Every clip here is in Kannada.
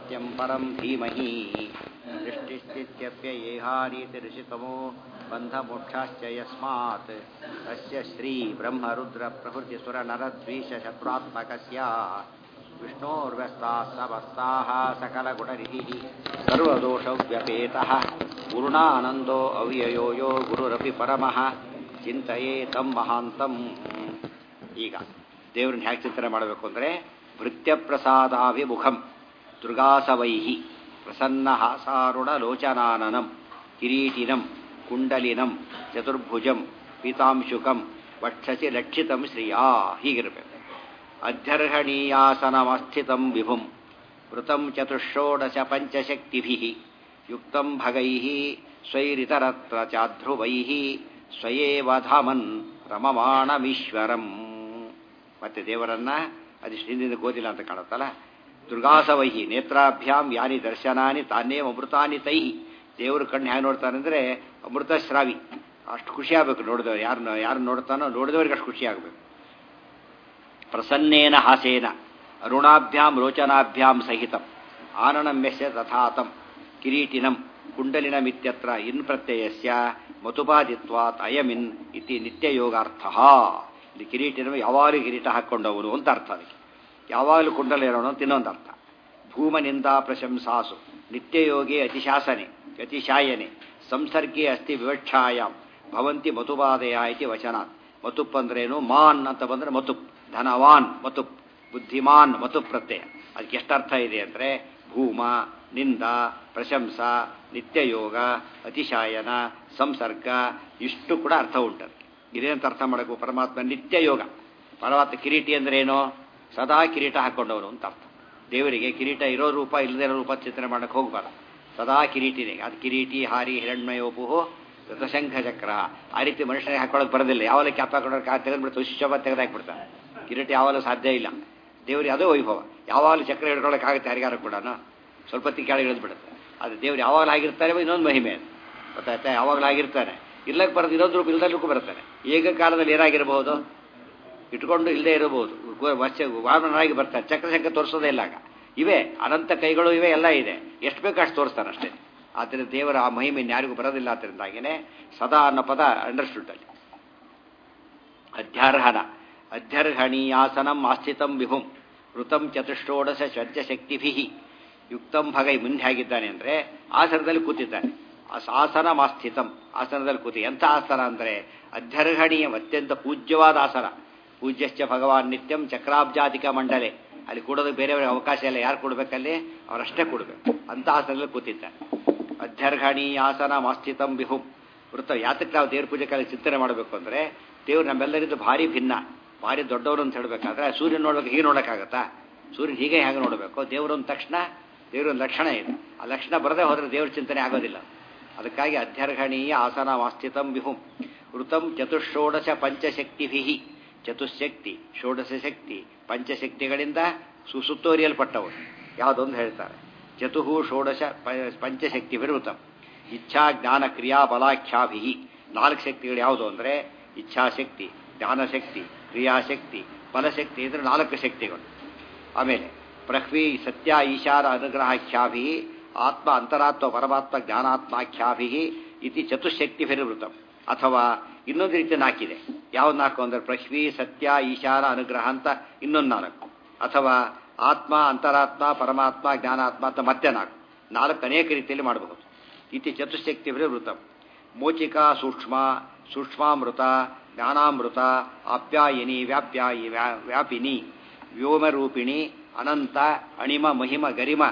सत्यं परं धीमहि दृष्टिस्थित्यप्ययेहानीतिऋषितमो बन्धमोक्षाश्च यस्मात् तस्य श्रीब्रह्मरुद्रप्रभृतिसुरनरद्वीषशत्रुत्मकस्य विष्णोर्व्यस्ताः समस्ताः सकलगुणनिधिः सर्वदोषव्यपेतः पूर्णानन्दो अव्ययो यो गुरुरपि परमः ಚಿಂತೆಯೇ ತಮ್ಮ ಮಹಾಂತಂ ಈಗ ದೇವ್ರನ್ನ ಹೇಗೆ ಚಿಂತನೆ ಮಾಡಬೇಕು ಅಂದರೆ ಭೃತ್ಯ ಪ್ರಸಾದಾಭಿಮುಖಂ ದುರ್ಗಾಸವೈಹಿ ಪ್ರಸನ್ನ ಹಾಸಾರುಣ ಲೋಚನಾನನಂ ಕಿರೀಟಿನಂ ಕುಂಡಲಿನಂ ಚತುರ್ಭುಜಂ ಪೀತಾಂಶುಕಂ ವಕ್ಷಸಿ ಲಕ್ಷಿತಂ ಶ್ರಿಯಾ ಹೀಗಿರಬೇಕು ಅಧ್ಯರ್ಹಣೀಯಾಸನಮಸ್ಥಿತಂ ವಿಭುಂ ವೃತಂ ಚತುಷೋಡಶ ಪಂಚಶಕ್ತಿಭಿ ಯುಕ್ತಂ ಭಗೈಃ ಸ್ವೈರಿತರತ್ರ ಚಾಧ್ರುವೈಃ ಸ್ವಯೇವಧಾಮನ್ ರಮಮಾಣಮೀಶ್ವರಂ ಮತ್ತೆ ದೇವರನ್ನ ಅದಿಷ್ಟು ಹಿಂದಿನ ಗೋದಿಲ್ಲ ಅಂತ ಕಾಣುತ್ತಲ್ಲ ದುರ್ಗಾಸವೈಹಿ ನೇತ್ರಾಭ್ಯಾಂ ಯಾನಿ ದರ್ಶನಾನಿ ತಾನೇ ಅಮೃತಾನಿ ತೈಹಿ ದೇವರು ಕಣ್ಣು ಹೇಗೆ ನೋಡ್ತಾನೆ ಅಂದರೆ ಅಮೃತ ಶ್ರಾವಿ ಅಷ್ಟು ಖುಷಿ ಆಗಬೇಕು ನೋಡಿದವರು ಯಾರನ್ನ ಯಾರು ನೋಡ್ತಾನೋ ನೋಡಿದವರಿಗೆ ಅಷ್ಟು ಖುಷಿ ಆಗಬೇಕು ಪ್ರಸನ್ನೇನ ಹಾಸೇನ ಅರುಣಾಭ್ಯಾಂ ರೋಚನಾಭ್ಯಾಂ ಸಹಿತಂ ಆನನಮ್ಯಸ್ಯ ತಥಾತಂ ಕಿರೀಟಿನಂ ಕುಂಡಲಿನಮಿತ್ಯತ್ರ ಇನ್ ಪ್ರತ್ಯಯಸ್ಯ ಮತುಪಾದಿತ್ವಾತ್ ಅಯಮಿನ್ ಇತಿ ನಿತ್ಯಯೋಗಾರ್ಥ ಇಲ್ಲಿ ಕಿರೀಟಿನ ಯಾವಾಗಲೂ ಕಿರೀಟ ಹಾಕ್ಕೊಂಡವನು ಅಂತ ಅರ್ಥ ಅದಕ್ಕೆ ಯಾವಾಗಲೂ ಕುಂಡಲ ಇರೋಣ ಅಂತ ಇನ್ನೊಂದು ಅರ್ಥ ಭೂಮನಿಂದ ಪ್ರಶಂಸಾಸು ನಿತ್ಯಯೋಗಿ ಅತಿಶಾಸನೆ ಅತಿಶಾಯನೆ ಸಂಸರ್ಗೆ ಅಸ್ತಿ ವಿವಕ್ಷಾಯಾಮ್ ಭವಂತಿ ಮತುಪಾದಯ ಇತಿ ವಚನಾತ್ ಮತುಪ್ ಅಂದ್ರೇನು ಮಾನ್ ಅಂತ ಬಂದರೆ ಮತುಪ್ ಧನವಾನ್ ಮತುಪ್ ಬುದ್ಧಿಮಾನ್ ಮತುಪ್ ಪ್ರತ್ಯಯ ಅದಕ್ಕೆ ಎಷ್ಟು ಅರ್ಥ ಇದೆ ಅಂದರೆ ಭೂಮ ನಿಂದ ಪ್ರಶಂಸ ನಿತ್ಯಯೋಗ ಅತಿಶಾಯನ ಸಂಸರ್ಗ ಇಷ್ಟು ಕೂಡ ಅರ್ಥ ಉಂಟದು ಇದೇನಂತ ಅರ್ಥ ಮಾಡಬೇಕು ಪರಮಾತ್ಮ ನಿತ್ಯಯೋಗ ಪರಮಾತ್ಮ ಕಿರೀಟಿ ಅಂದ್ರೆ ಏನು ಸದಾ ಕಿರೀಟ ಹಾಕೊಂಡವನು ಅಂತ ಅರ್ಥ ದೇವರಿಗೆ ಕಿರೀಟ ಇರೋ ರೂಪ ಇಲ್ಲದೇ ಇರೋ ರೂಪ ಚಿಂತನೆ ಮಾಡಕ್ಕೆ ಹೋಗಬಾರ್ದು ಸದಾ ಕಿರೀಟಿನೇ ಅದು ಕಿರೀಟಿ ಹಾರಿ ಹಿರಣ್ಮಯೋಪುಹು ಋತಶಂಖ ಚಕ್ರ ಆ ರೀತಿ ಮನುಷ್ಯನಿಗೆ ಹಾಕೊಳ್ಳೋಕೆ ಬರೋದಿಲ್ಲ ಯಾವಾಗ ಕ್ಯಾಪ್ ಹಾಕೊಂಡ್ರೆ ತೆಗೆದ್ಬಿಡ್ತು ಶುಶೋಭ ತೆಗೆದಾಕ್ಬಿಡ್ತಾನೆ ಕಿರೀಟ ಯಾವಾಗಲೂ ಸಾಧ್ಯ ಇಲ್ಲ ದೇವರಿಗೆ ಅದೇ ವೈಭವ ಯಾವಾಗಲೂ ಚಕ್ರ ಹಿಡ್ಕೊಳ್ಳೋಕ್ಕಾಗುತ್ತೆ ಯಾರಿಗಾರು ಕೂಡ ಸ್ವಲ್ಪ ಹೊತ್ತಿಗೆ ಕೆಳಗೆ ಇಳಿದ್ಬಿಡುತ್ತೆ ಅದು ದೇವ್ರು ಯಾವಾಗಲೂ ಆಗಿರ್ತಾರೆ ಇನ್ನೊಂದು ಮಹಿಮೆ ಅದು ಗೊತ್ತಾಯ್ತಾ ಯಾವಾಗಲೂ ಆಗಿರ್ತಾನೆ ಇಲ್ಲಕ್ಕೆ ಬರೋದು ಇನ್ನೊಂದು ರೂಪ ಇಲ್ಲದಕ್ಕೂ ಬರ್ತಾನೆ ಏಕ ಕಾಲದಲ್ಲಿ ಏನಾಗಿರಬಹುದು ಇಟ್ಕೊಂಡು ಇಲ್ಲದೆ ಇರಬಹುದು ವಾಮನರಾಗಿ ಬರ್ತಾನೆ ಚಕ್ರಶಂಕ ತೋರಿಸೋದೇ ಇಲ್ಲ ಆಗ ಇವೆ ಅನಂತ ಕೈಗಳು ಇವೆ ಎಲ್ಲ ಇದೆ ಎಷ್ಟು ಬೇಕು ಅಷ್ಟು ತೋರಿಸ್ತಾನೆ ಅಷ್ಟೇ ಆದ್ದರಿಂದ ದೇವರ ಆ ಮಹಿಮೆ ಯಾರಿಗೂ ಬರೋದಿಲ್ಲ ಅದರಿಂದಾಗಿನೇ ಸದಾ ಅನ್ನೋ ಪದ ಅಂಡರ್ಸ್ಟುಡ್ ಅಲ್ಲಿ ಅಧ್ಯಾರ್ಹನ ಅಧ್ಯರ್ಹಣೀಯಾಸನಂ ಆಸ್ಥಿತಂ ವಿಭುಂ ಋತಂ ಚತುಷ್ಟೋಡಶ ಶಕ್ತಿಭಿ ಯುಕ್ತಂ ಭಗೈ ಮುಂದೆ ಆಗಿದ್ದಾನೆ ಅಂದರೆ ಆಸನದಲ್ಲಿ ಕೂತಿದ್ದಾನೆ ಆಸನ ಮಾಸ್ಥಿತಂ ಆಸನದಲ್ಲಿ ಕೂತಿ ಎಂಥ ಆಸನ ಅಂದರೆ ಅಧ್ಯರ್ಹಣೀಯ ಅತ್ಯಂತ ಪೂಜ್ಯವಾದ ಆಸನ ಪೂಜ್ಯಶ್ಚ ಭಗವಾನ್ ನಿತ್ಯಂ ಚಕ್ರಾಬ್ಜಾತಿಕ ಮಂಡಲೆ ಅಲ್ಲಿ ಕೂಡೋದಕ್ಕೆ ಬೇರೆಯವರಿಗೆ ಅವಕಾಶ ಇಲ್ಲ ಯಾರು ಕೊಡಬೇಕಲ್ಲಿ ಅವರಷ್ಟೇ ಕೊಡಬೇಕು ಅಂತ ಆಸನದಲ್ಲಿ ಕೂತಿದ್ದಾನೆ ಅಧ್ಯರ್ಹಣೀಯ ಆಸನ ಮಾಸ್ಥಿತಂ ಬಿಹುಂ ವೃತ್ತ ಯಾತಕ್ಕೆ ನಾವು ದೇವ್ರ ಪೂಜೆ ಕಾಲ ಚಿಂತನೆ ಮಾಡಬೇಕು ಅಂದರೆ ದೇವ್ರು ನಮ್ಮೆಲ್ಲರಿದ್ದು ಭಾರಿ ಭಿನ್ನ ಭಾರಿ ದೊಡ್ಡವರು ಅಂತ ಹೇಳಬೇಕಾದ್ರೆ ಸೂರ್ಯನ ನೋಡ್ಬೇಕು ಹೀಗೆ ನೋಡೋಕ್ಕಾಗತ್ತಾ ಸೂರ್ಯನ ಹೀಗೆ ಹೇಗೆ ನೋಡಬೇಕು ದೇವರೊಂದು ತಕ್ಷಣ ದೇವರೊಂದು ಲಕ್ಷಣ ಇದೆ ಆ ಲಕ್ಷಣ ಬರದೇ ಹೋದರೆ ದೇವ್ರ ಚಿಂತನೆ ಆಗೋದಿಲ್ಲ ಅದಕ್ಕಾಗಿ ಅಧ್ಯರ್ಹಣೀಯ ಆಸನ ವಾಸ್ಥಿತಂ ವಿಹುಂ ವೃತಂ ಚತುಷೋಡಶ ಪಂಚಶಕ್ತಿಭಿ ಚತುಶಕ್ತಿ ಷೋಡಶ ಶಕ್ತಿ ಪಂಚಶಕ್ತಿಗಳಿಂದ ಸುಸುತ್ತೋರಿಯಲ್ಪಟ್ಟವರು ಯಾವುದೊಂದು ಹೇಳ್ತಾರೆ ಚತುಹು ಷೋಡಶ ಪಂಚಶಕ್ತಿ ವಿರುತಂ ಇಚ್ಛಾ ಜ್ಞಾನ ಕ್ರಿಯಾ ಬಲಾಖ್ಯಾಭಿ ನಾಲ್ಕು ಶಕ್ತಿಗಳು ಯಾವುದು ಅಂದರೆ ಇಚ್ಛಾಶಕ್ತಿ ಜ್ಞಾನಶಕ್ತಿ ಕ್ರಿಯಾಶಕ್ತಿ ಬಲಶಕ್ತಿ ಅಂದರೆ ನಾಲ್ಕು ಶಕ್ತಿಗಳು ಆಮೇಲೆ ಪ್ರಹ್ವಿ ಸತ್ಯ ಈಶಾರ ಅನುಗ್ರಹಾಖ್ಯಾಭಿ ಆತ್ಮ ಅಂತರಾತ್ಮ ಪರಮಾತ್ಮ ಜ್ಞಾನಾತ್ಮಾಖ್ಯಾಭಿ ಇತಿ ಚತುಶಕ್ತಿ ವಿರುವೃತಂ ಅಥವಾ ಇನ್ನೊಂದು ರೀತಿ ನಾಲ್ಕಿದೆ ಯಾವ್ದು ನಾಲ್ಕು ಅಂದರೆ ಪ್ರಹ್ವಿ ಸತ್ಯ ಈಶಾರ ಅನುಗ್ರಹ ಅಂತ ಇನ್ನೊಂದು ನಾಲ್ಕು ಅಥವಾ ಆತ್ಮ ಅಂತರಾತ್ಮ ಪರಮಾತ್ಮ ಜ್ಞಾನಾತ್ಮ ಅಂತ ಮತ್ತೆ ನಾಲ್ಕು ನಾಲ್ಕು ಅನೇಕ ರೀತಿಯಲ್ಲಿ ಮಾಡಬಹುದು ಇತಿ ಚತುಶಕ್ತಿ ವಿರುವೃತಂ ಮೋಚಿಕಾ ಸೂಕ್ಷ್ಮ ಸೂಕ್ಷ್ಮಾಮೃತ ಜ್ಞಾನಾಮೃತ ಆಪ್ಯಾಯಿನಿ ವ್ಯಾಪ್ಯಾಯಿ ವ್ಯಾಪಿನಿ ವ್ಯೋಮರೂಪಿಣಿ ಅನಂತ ಅಣಿಮ ಮಹಿಮ ಗರಿಮ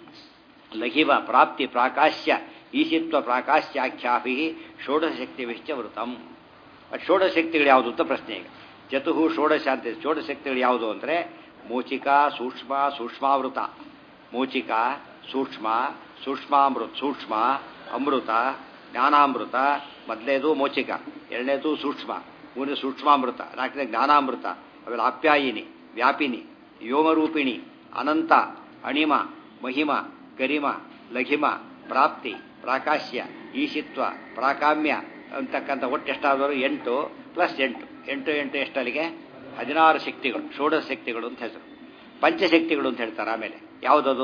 ಲಘಿವ ಪ್ರಾಪ್ತಿ ಪ್ರಾಕಾಶ್ಯ ಈಶಿತ್ವ ಪ್ರಾಕಾಶ್ಯಾಖ್ಯಾಭಿ ಷೋಡಶಕ್ತಿ ವಿಶ್ಚ ವೃತಂ ಷೋಡಶಕ್ತಿಗಳು ಯಾವುದು ಅಂತ ಪ್ರಶ್ನೆ ಈಗ ಚತುಹು ಷೋಡಶ ಅಂತ ಷೋಡಶಕ್ತಿಗಳು ಯಾವುದು ಅಂದರೆ ಮೋಚಿಕಾ ಸೂಕ್ಷ್ಮ ಸೂಕ್ಷ್ಮಾವೃತ ಮೋಚಿಕ ಸೂಕ್ಷ್ಮ ಸೂಕ್ಷ್ಮಾಮೃತ ಸೂಕ್ಷ್ಮ ಅಮೃತ ಜ್ಞಾನಾಮೃತ ಮೊದಲನೇದು ಮೋಚಿಕ ಎರಡನೇದು ಸೂಕ್ಷ್ಮ ಮೂರನೇ ಸೂಕ್ಷ್ಮಾಮೃತ ನಾಲ್ಕನೇ ಜ್ಞಾನಾಮೃತ ಆಮೇಲೆ ಆಪ್ಯಾಯಿನಿ ವ್ಯಾಪಿನಿ ವ್ಯೋಮರೂಪಿಣಿ ಅನಂತ ಅಣಿಮ ಮಹಿಮ ಗರಿಮ ಲಘಿಮ ಪ್ರಾಪ್ತಿ ಪ್ರಾಕಾಶ್ಯ ಈಶಿತ್ವ ಪ್ರಾಕಾಮ್ಯ ಅಂತಕ್ಕಂಥ ಒಟ್ಟು ಎಷ್ಟಾದರೂ ಎಂಟು ಪ್ಲಸ್ ಎಂಟು ಎಂಟು ಎಂಟು ಎಷ್ಟಲ್ಲಿಗೆ ಹದಿನಾರು ಶಕ್ತಿಗಳು ಷೋಡಶ ಶಕ್ತಿಗಳು ಅಂತ ಹೆಸರು ಪಂಚಶಕ್ತಿಗಳು ಅಂತ ಹೇಳ್ತಾರೆ ಆಮೇಲೆ ಯಾವುದದು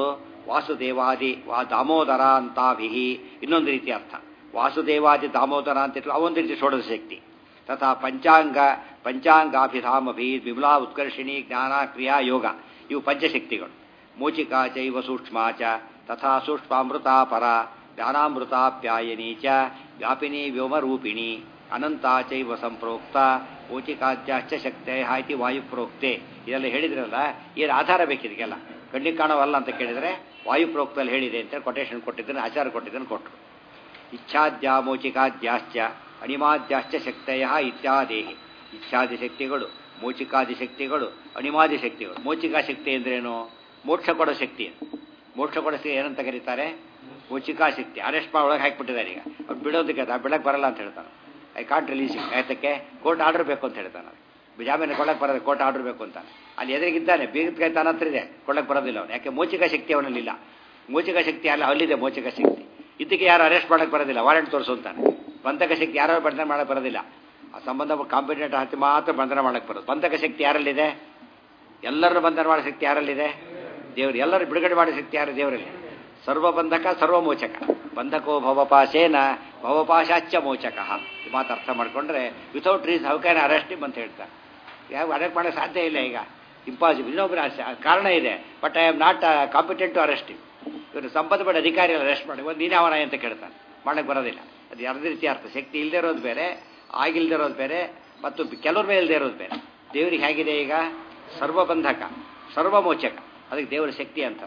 ವಾಸುದೇವಾದಿ ವಾ ದಾಮೋದರ ಅಂತಾಭಿ ಇನ್ನೊಂದು ರೀತಿ ಅರ್ಥ ವಾಸುದೇವಾದಿ ದಾಮೋದರ ಅಂತ ಇಟ್ಲು ಅವೊಂದು ರೀತಿ ಷೋಡಶ ಶಕ್ತಿ ತಥಾ ಪಂಚಾಂಗ ಪಂಚಾಂಗಾಭಿಧಾಮಭಿ ವಿಮಲಾ ಉತ್ಕರ್ಷಿಣಿ ಜ್ಞಾನ ಕ್ರಿಯಾ ಯೋಗ ಇವು ಪಂಚಶಕ್ತಿಗಳು ಮೂಚಿಕಾ ಚೈವ ಸೂಕ್ಷ್ಮ ಚ ತಥಾ ಸೂಕ್ಷ್ಮಾಮೃತ ಪರ ಜ್ಞಾನಾಮೃತಾಪ್ಯಾಯನಿ ಚ ವ್ಯಾಪಿನಿ ವ್ಯೋಮರೂಪಿಣಿ ಅನಂತಾ ಚೈವ ಸಂಪ್ರೋಕ್ತ ಮೂಚಿಕಾದ್ಯಾಶ್ಚ ಶಕ್ತೆ ಇತಿ ವಾಯುಪ್ರೋಕ್ತೆ ಇದೆಲ್ಲ ಹೇಳಿದ್ರಲ್ಲ ಏನು ಆಧಾರ ಬೇಕಿದಕ್ಕೆಲ್ಲ ಕಣ್ಣಿಗೆ ಕಾಣವಲ್ಲ ಅಂತ ಕೇಳಿದರೆ ವಾಯುಪ್ರೋಕ್ತಲ್ಲಿ ಹೇಳಿದೆ ಅಂತ ಕೊಟೇಶನ್ ಕೊಟ್ಟಿದ್ದನ್ನು ಆಚಾರ ಕೊಟ್ಟಿದ್ದನ್ನು ಕೊಟ್ಟರು ಇಚ್ಛಾದ್ಯ ಮೋಚಿಕಾದ್ಯಾಶ್ಚ ಅಣಿಮಾದ್ಯಾಶ್ಚ ಶಕ್ತಯ ಇತ್ಯಾದೇಹಿ ಇಚ್ಛಾದಿ ಶಕ್ತಿಗಳು ಮೋಚಿಕಾದಿ ಶಕ್ತಿಗಳು ಅಣಿಮಾದಿ ಶಕ್ತಿಗಳು ಮೋಚಿಕಾ ಶಕ್ತಿ ಅಂದ್ರೇನು ಮೋಕ್ಷ ಕೊಡೋ ಶಕ್ತಿ ಮೋಕ್ಷ ಕೊಡೋ ಶಕ್ತಿ ಏನಂತ ಕರೀತಾರೆ ಮೋಚಿಕಾ ಶಕ್ತಿ ಅರೆಸ್ಟ್ ಮಾಡಿ ಒಳಗೆ ಹಾಕಿಬಿಟ್ಟಿದ್ದಾರೆ ಈಗ ಅವ್ರು ಬಿಡೋದಕ್ಕೆ ಅದು ಬಿಡಕ್ಕೆ ಬರಲ್ಲ ಅಂತ ಹೇಳ್ತಾನೆ ಐ ಕಾಂಟ್ ರಿಲೀಸ್ ಯಾತಕ್ಕೆ ಕೋರ್ಟ್ ಆರ್ಡರ್ ಬೇಕು ಅಂತ ಹೇಳ್ತಾನೆ ಜಾಮೀನು ಕೊಡಕ್ಕೆ ಬರೋದು ಕೋರ್ಟ್ ಆರ್ಡರ್ ಬೇಕು ಅಂತ ಅಲ್ಲಿ ಎದುರಿಗಿದ್ದಾನೆ ಬೀಗದ ತಾನ ಹತ್ರ ಇದೆ ಕೊಡಕ್ಕೆ ಬರೋದಿಲ್ಲ ಅವನು ಯಾಕೆ ಮೋಚಿಕಾ ಶಕ್ತಿ ಅವನಲ್ಲಿಲ್ಲ ಮೋಚಿಕಾ ಶಕ್ತಿ ಅಲ್ಲ ಅಲ್ಲಿದೆ ಮೋಚಿಕಾ ಶಕ್ತಿ ಇದಕ್ಕೆ ಯಾರು ಅರೆಸ್ಟ್ ಮಾಡಕ್ಕೆ ಬರೋದಿಲ್ಲ ವಾರೆಂಟ್ ತೋರಿಸು ಅಂತಾನೆ ಬಂಧಕ ಶಕ್ತಿ ಯಾರು ಬಂಧನ ಮಾಡಕ್ಕೆ ಬರೋದಿಲ್ಲ ಆ ಸಂಬಂಧ ಕಾಂಪಿಟೆಂಟ್ ಹತ್ತಿ ಮಾತ್ರ ಬಂಧನ ಮಾಡಕ್ಕೆ ಬರೋದು ಬಂಧಕ ಶಕ್ತಿ ಯಾರಲ್ಲಿದೆ ಎಲ್ಲರನ್ನು ಬಂಧನ ಮಾಡೋ ಶಕ್ತಿ ಯಾರಲ್ಲಿದೆ ದೇವರು ಎಲ್ಲರೂ ಬಿಡುಗಡೆ ಮಾಡೋ ಶಕ್ತಿ ಯಾರು ದೇವರಲ್ಲಿ ಸರ್ವಬಂಧಕ ಸರ್ವಮೋಚಕ ಬಂಧಕೋ ಭವಪಾಶೇನ ಭವಪಾಶಾಚ್ಚ ಮೋಚಕ ಈ ಮಾತು ಅರ್ಥ ಮಾಡಿಕೊಂಡ್ರೆ without reason how can arrest ಅಂತ ಹೇಳ್ತಾರೆ ಯಾವ ಅರೆಸ್ಟ್ ಮಾಡೋಕ್ಕೆ ಸಾಧ್ಯ ಇಲ್ಲ ಈಗ ಇಂಪಾಸಿಬಲ್ ಇನ್ನೊಬ್ಬರ ಕಾರಣ ಇದೆ but I am not competent to arrest ಇವರು ಸಂಬಂಧಪಟ್ಟ ಅಧಿಕಾರಿ ಅರೆಸ್ಟ್ ಮಾಡಿ ಒಂದು ನೀನೇ ಅವನ ಅಂತ ಕೇಳ್ತಾನೆ ಮಾಡಕ್ಕೆ ಬರೋದಿಲ್ಲ ಅದು ಎರಡು ರೀತಿ ಅರ್ಥ ಶಕ್ತಿ ಇಲ್ಲದೆ ಇರೋದು ಬೇರೆ ಆಗಿಲ್ಲದೆ ಇರೋದು ಬೇರೆ ಮತ್ತು ಕೆಲವ್ರ ಮೇಲೆ ಇಲ್ಲದೆ ಇರೋದು ಬೇರೆ ದೇವರಿಗೆ ಹೇಗಿದೆ ಈಗ ಸರ್ವಬಂಧಕ ಸರ್ವಮೋಚಕ ಅದಕ್ಕೆ ದೇವರ ಶಕ್ತಿ ಅಂತ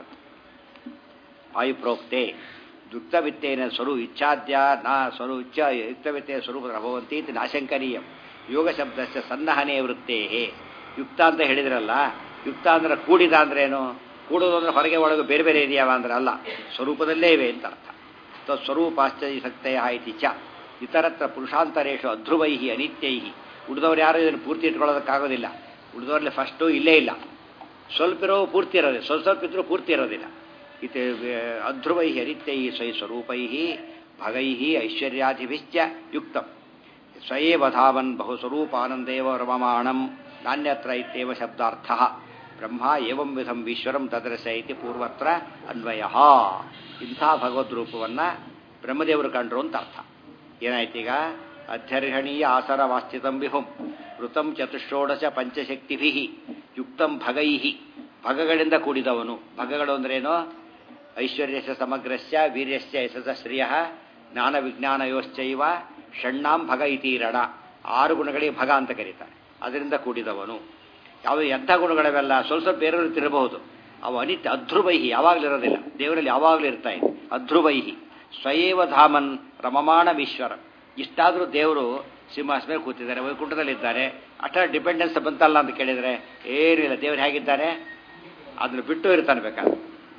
ವಾಯುಪ್ರೋಕ್ತೆ ದುಕ್ತವಿತ್ತೇನ ಸ್ವರೂ ಇಚ್ಛಾದ್ಯ ನಾ ಸ್ವರೂ ಇಚ್ಛ ಯುಕ್ತವಿತ್ತೆಯ ಸ್ವರೂಪ ಭವಂತಿ ಇದು ನಾಶಂಕನೀಯ ಯೋಗ ಶಬ್ದಸ್ಯ ಸನ್ನಹನೇ ವೃತ್ತೇ ಯುಕ್ತ ಅಂತ ಹೇಳಿದ್ರಲ್ಲ ಯುಕ್ತ ಅಂದ್ರೆ ಕೂಡಿದ ಅಂದ್ರೇನು ಕೂಡೋದು ಅಂದ್ರೆ ಹೊರಗೆ ಒಳಗೆ ಬೇರೆ ಬೇರೆ ಇದೆಯಾವ ಅಂದ್ರೆ ಅಲ್ಲ ಸ್ವರೂಪದಲ್ಲೇ ಇವೆ ಅಂತ ಅರ್ಥ ಸ್ವರೂಪಾಶ್ಚರ್ಯಸಕ್ತೆಯ ಇತಿ ಚ ಇತರತ್ರ ಪುರುಷಾಂತರೇಶು ಅಧ್ರುವೈ ಅನಿತ್ಯೈ ಉಳಿದವ್ರು ಯಾರು ಇದನ್ನು ಪೂರ್ತಿ ಇಟ್ಕೊಳ್ಳೋದಕ್ಕಾಗೋದಿಲ್ಲ ಉಳಿದವ್ರಲ್ಲಿ ಫಸ್ಟು ಇಲ್ಲೇ ಇಲ್ಲ ಸ್ವಲ್ಪ ಇರೋ ಪೂರ್ತಿ ಇರೋದಿಲ್ಲ ಸ್ವಲ್ಪ ಸ್ವಲ್ಪ ಇದ್ರೂ ಪೂರ್ತಿ ಇರೋದಿಲ್ಲ ಇತ ಅಧ್ರುವೈ ಅನಿತ್ಯೈ ಸ್ವೈ ಸ್ವರೂಪೈ ಭಗೈ ಐಶ್ವರ್ಯಾದಿಭಿಶ್ಚ ಯುಕ್ತಂ ಸ್ವಯೇವ ಧಾವನ್ ಬಹುಸ್ವರೂಪಾನಂದೇವ ರಮಮಾಣಂ ನಾಣ್ಯತ್ರ ಇತ್ಯೇವ ಶಬ್ದಾರ್ಥ ಬ್ರಹ್ಮ ಏವಂ ವಿಧಂ ಈಶ್ವರಂ ತದರಸ ಇತಿ ಪೂರ್ವತ್ರ ಅನ್ವಯ ಇಂಥ ಭಗವದ್ ರೂಪವನ್ನು ಬ್ರಹ್ಮದೇವರು ಕಂಡ್ರು ಅಂತ ಅರ್ಥ ಏನಾಯ್ತೀಗ ಅಧ್ಯರ್ಹಣೀಯ ಆಸರ ವಾಸ್ಥಿತಂ ವಿಹುಂ ಋತಂ ಚತುಷೋಡಶ ಪಂಚಶಕ್ತಿಭಿ ಯುಕ್ತಂ ಭಗೈ ಭಗಗಳಿಂದ ಕೂಡಿದವನು ಭಗಗಳು ಅಂದ್ರೇನು ಐಶ್ವರ್ಯಸ್ಯ ಸಮಗ್ರಸ್ಯ ವೀರ್ಯಸ್ಯ ಯಶಸ ಶ್ರಿಯ ಜ್ಞಾನ ವಿಜ್ಞಾನಯೋಶ್ಚೈವ ಷಣ್ಣಾಂ ಭಗ ಇತೀರಣ ಆರು ಗುಣಗಳಿಗೆ ಭಗ ಅಂತ ಕರೀತಾರೆ ಅದರಿಂದ ಕೂಡಿದವನು ಯಾವ ಎಂಥ ಗುಣಗಳವೆಲ್ಲ ಸ್ವಲ್ಪ ಸ್ವಲ್ಪ ಬೇರೆಯವರು ತಿರಬಹುದು ಅವು ಅನಿತ್ಯ ಅಧ್ರುವೈಹಿ ಯಾವಾಗಲೂ ಇರೋದಿಲ್ಲ ದೇವರಲ್ಲಿ ಯಾವಾಗಲೂ ಇರ್ತಾ ಇದೆ ಅಧ್ರುವೈಹಿ ಸ್ವಯೇವ ಧಾಮನ್ ರಮಮಾಣಮೀಶ್ವರ ಇಷ್ಟಾದರೂ ದೇವರು ಸಿಂಹಾಸ ಮೇಲೆ ಕೂತಿದ್ದಾರೆ ವೈಕುಂಠದಲ್ಲಿದ್ದಾರೆ ಅಟ ಡಿಪೆಂಡೆನ್ಸ್ ಬಂತಲ್ಲ ಅಂತ ಕೇಳಿದರೆ ಏನೂ ಇಲ್ಲ ದೇವರು ಹೇಗಿದ್ದಾರೆ ಅದನ್ನು ಬಿಟ್ಟು ಇರ್ತಾನೆ ಬೇಕಾದ್ರೆ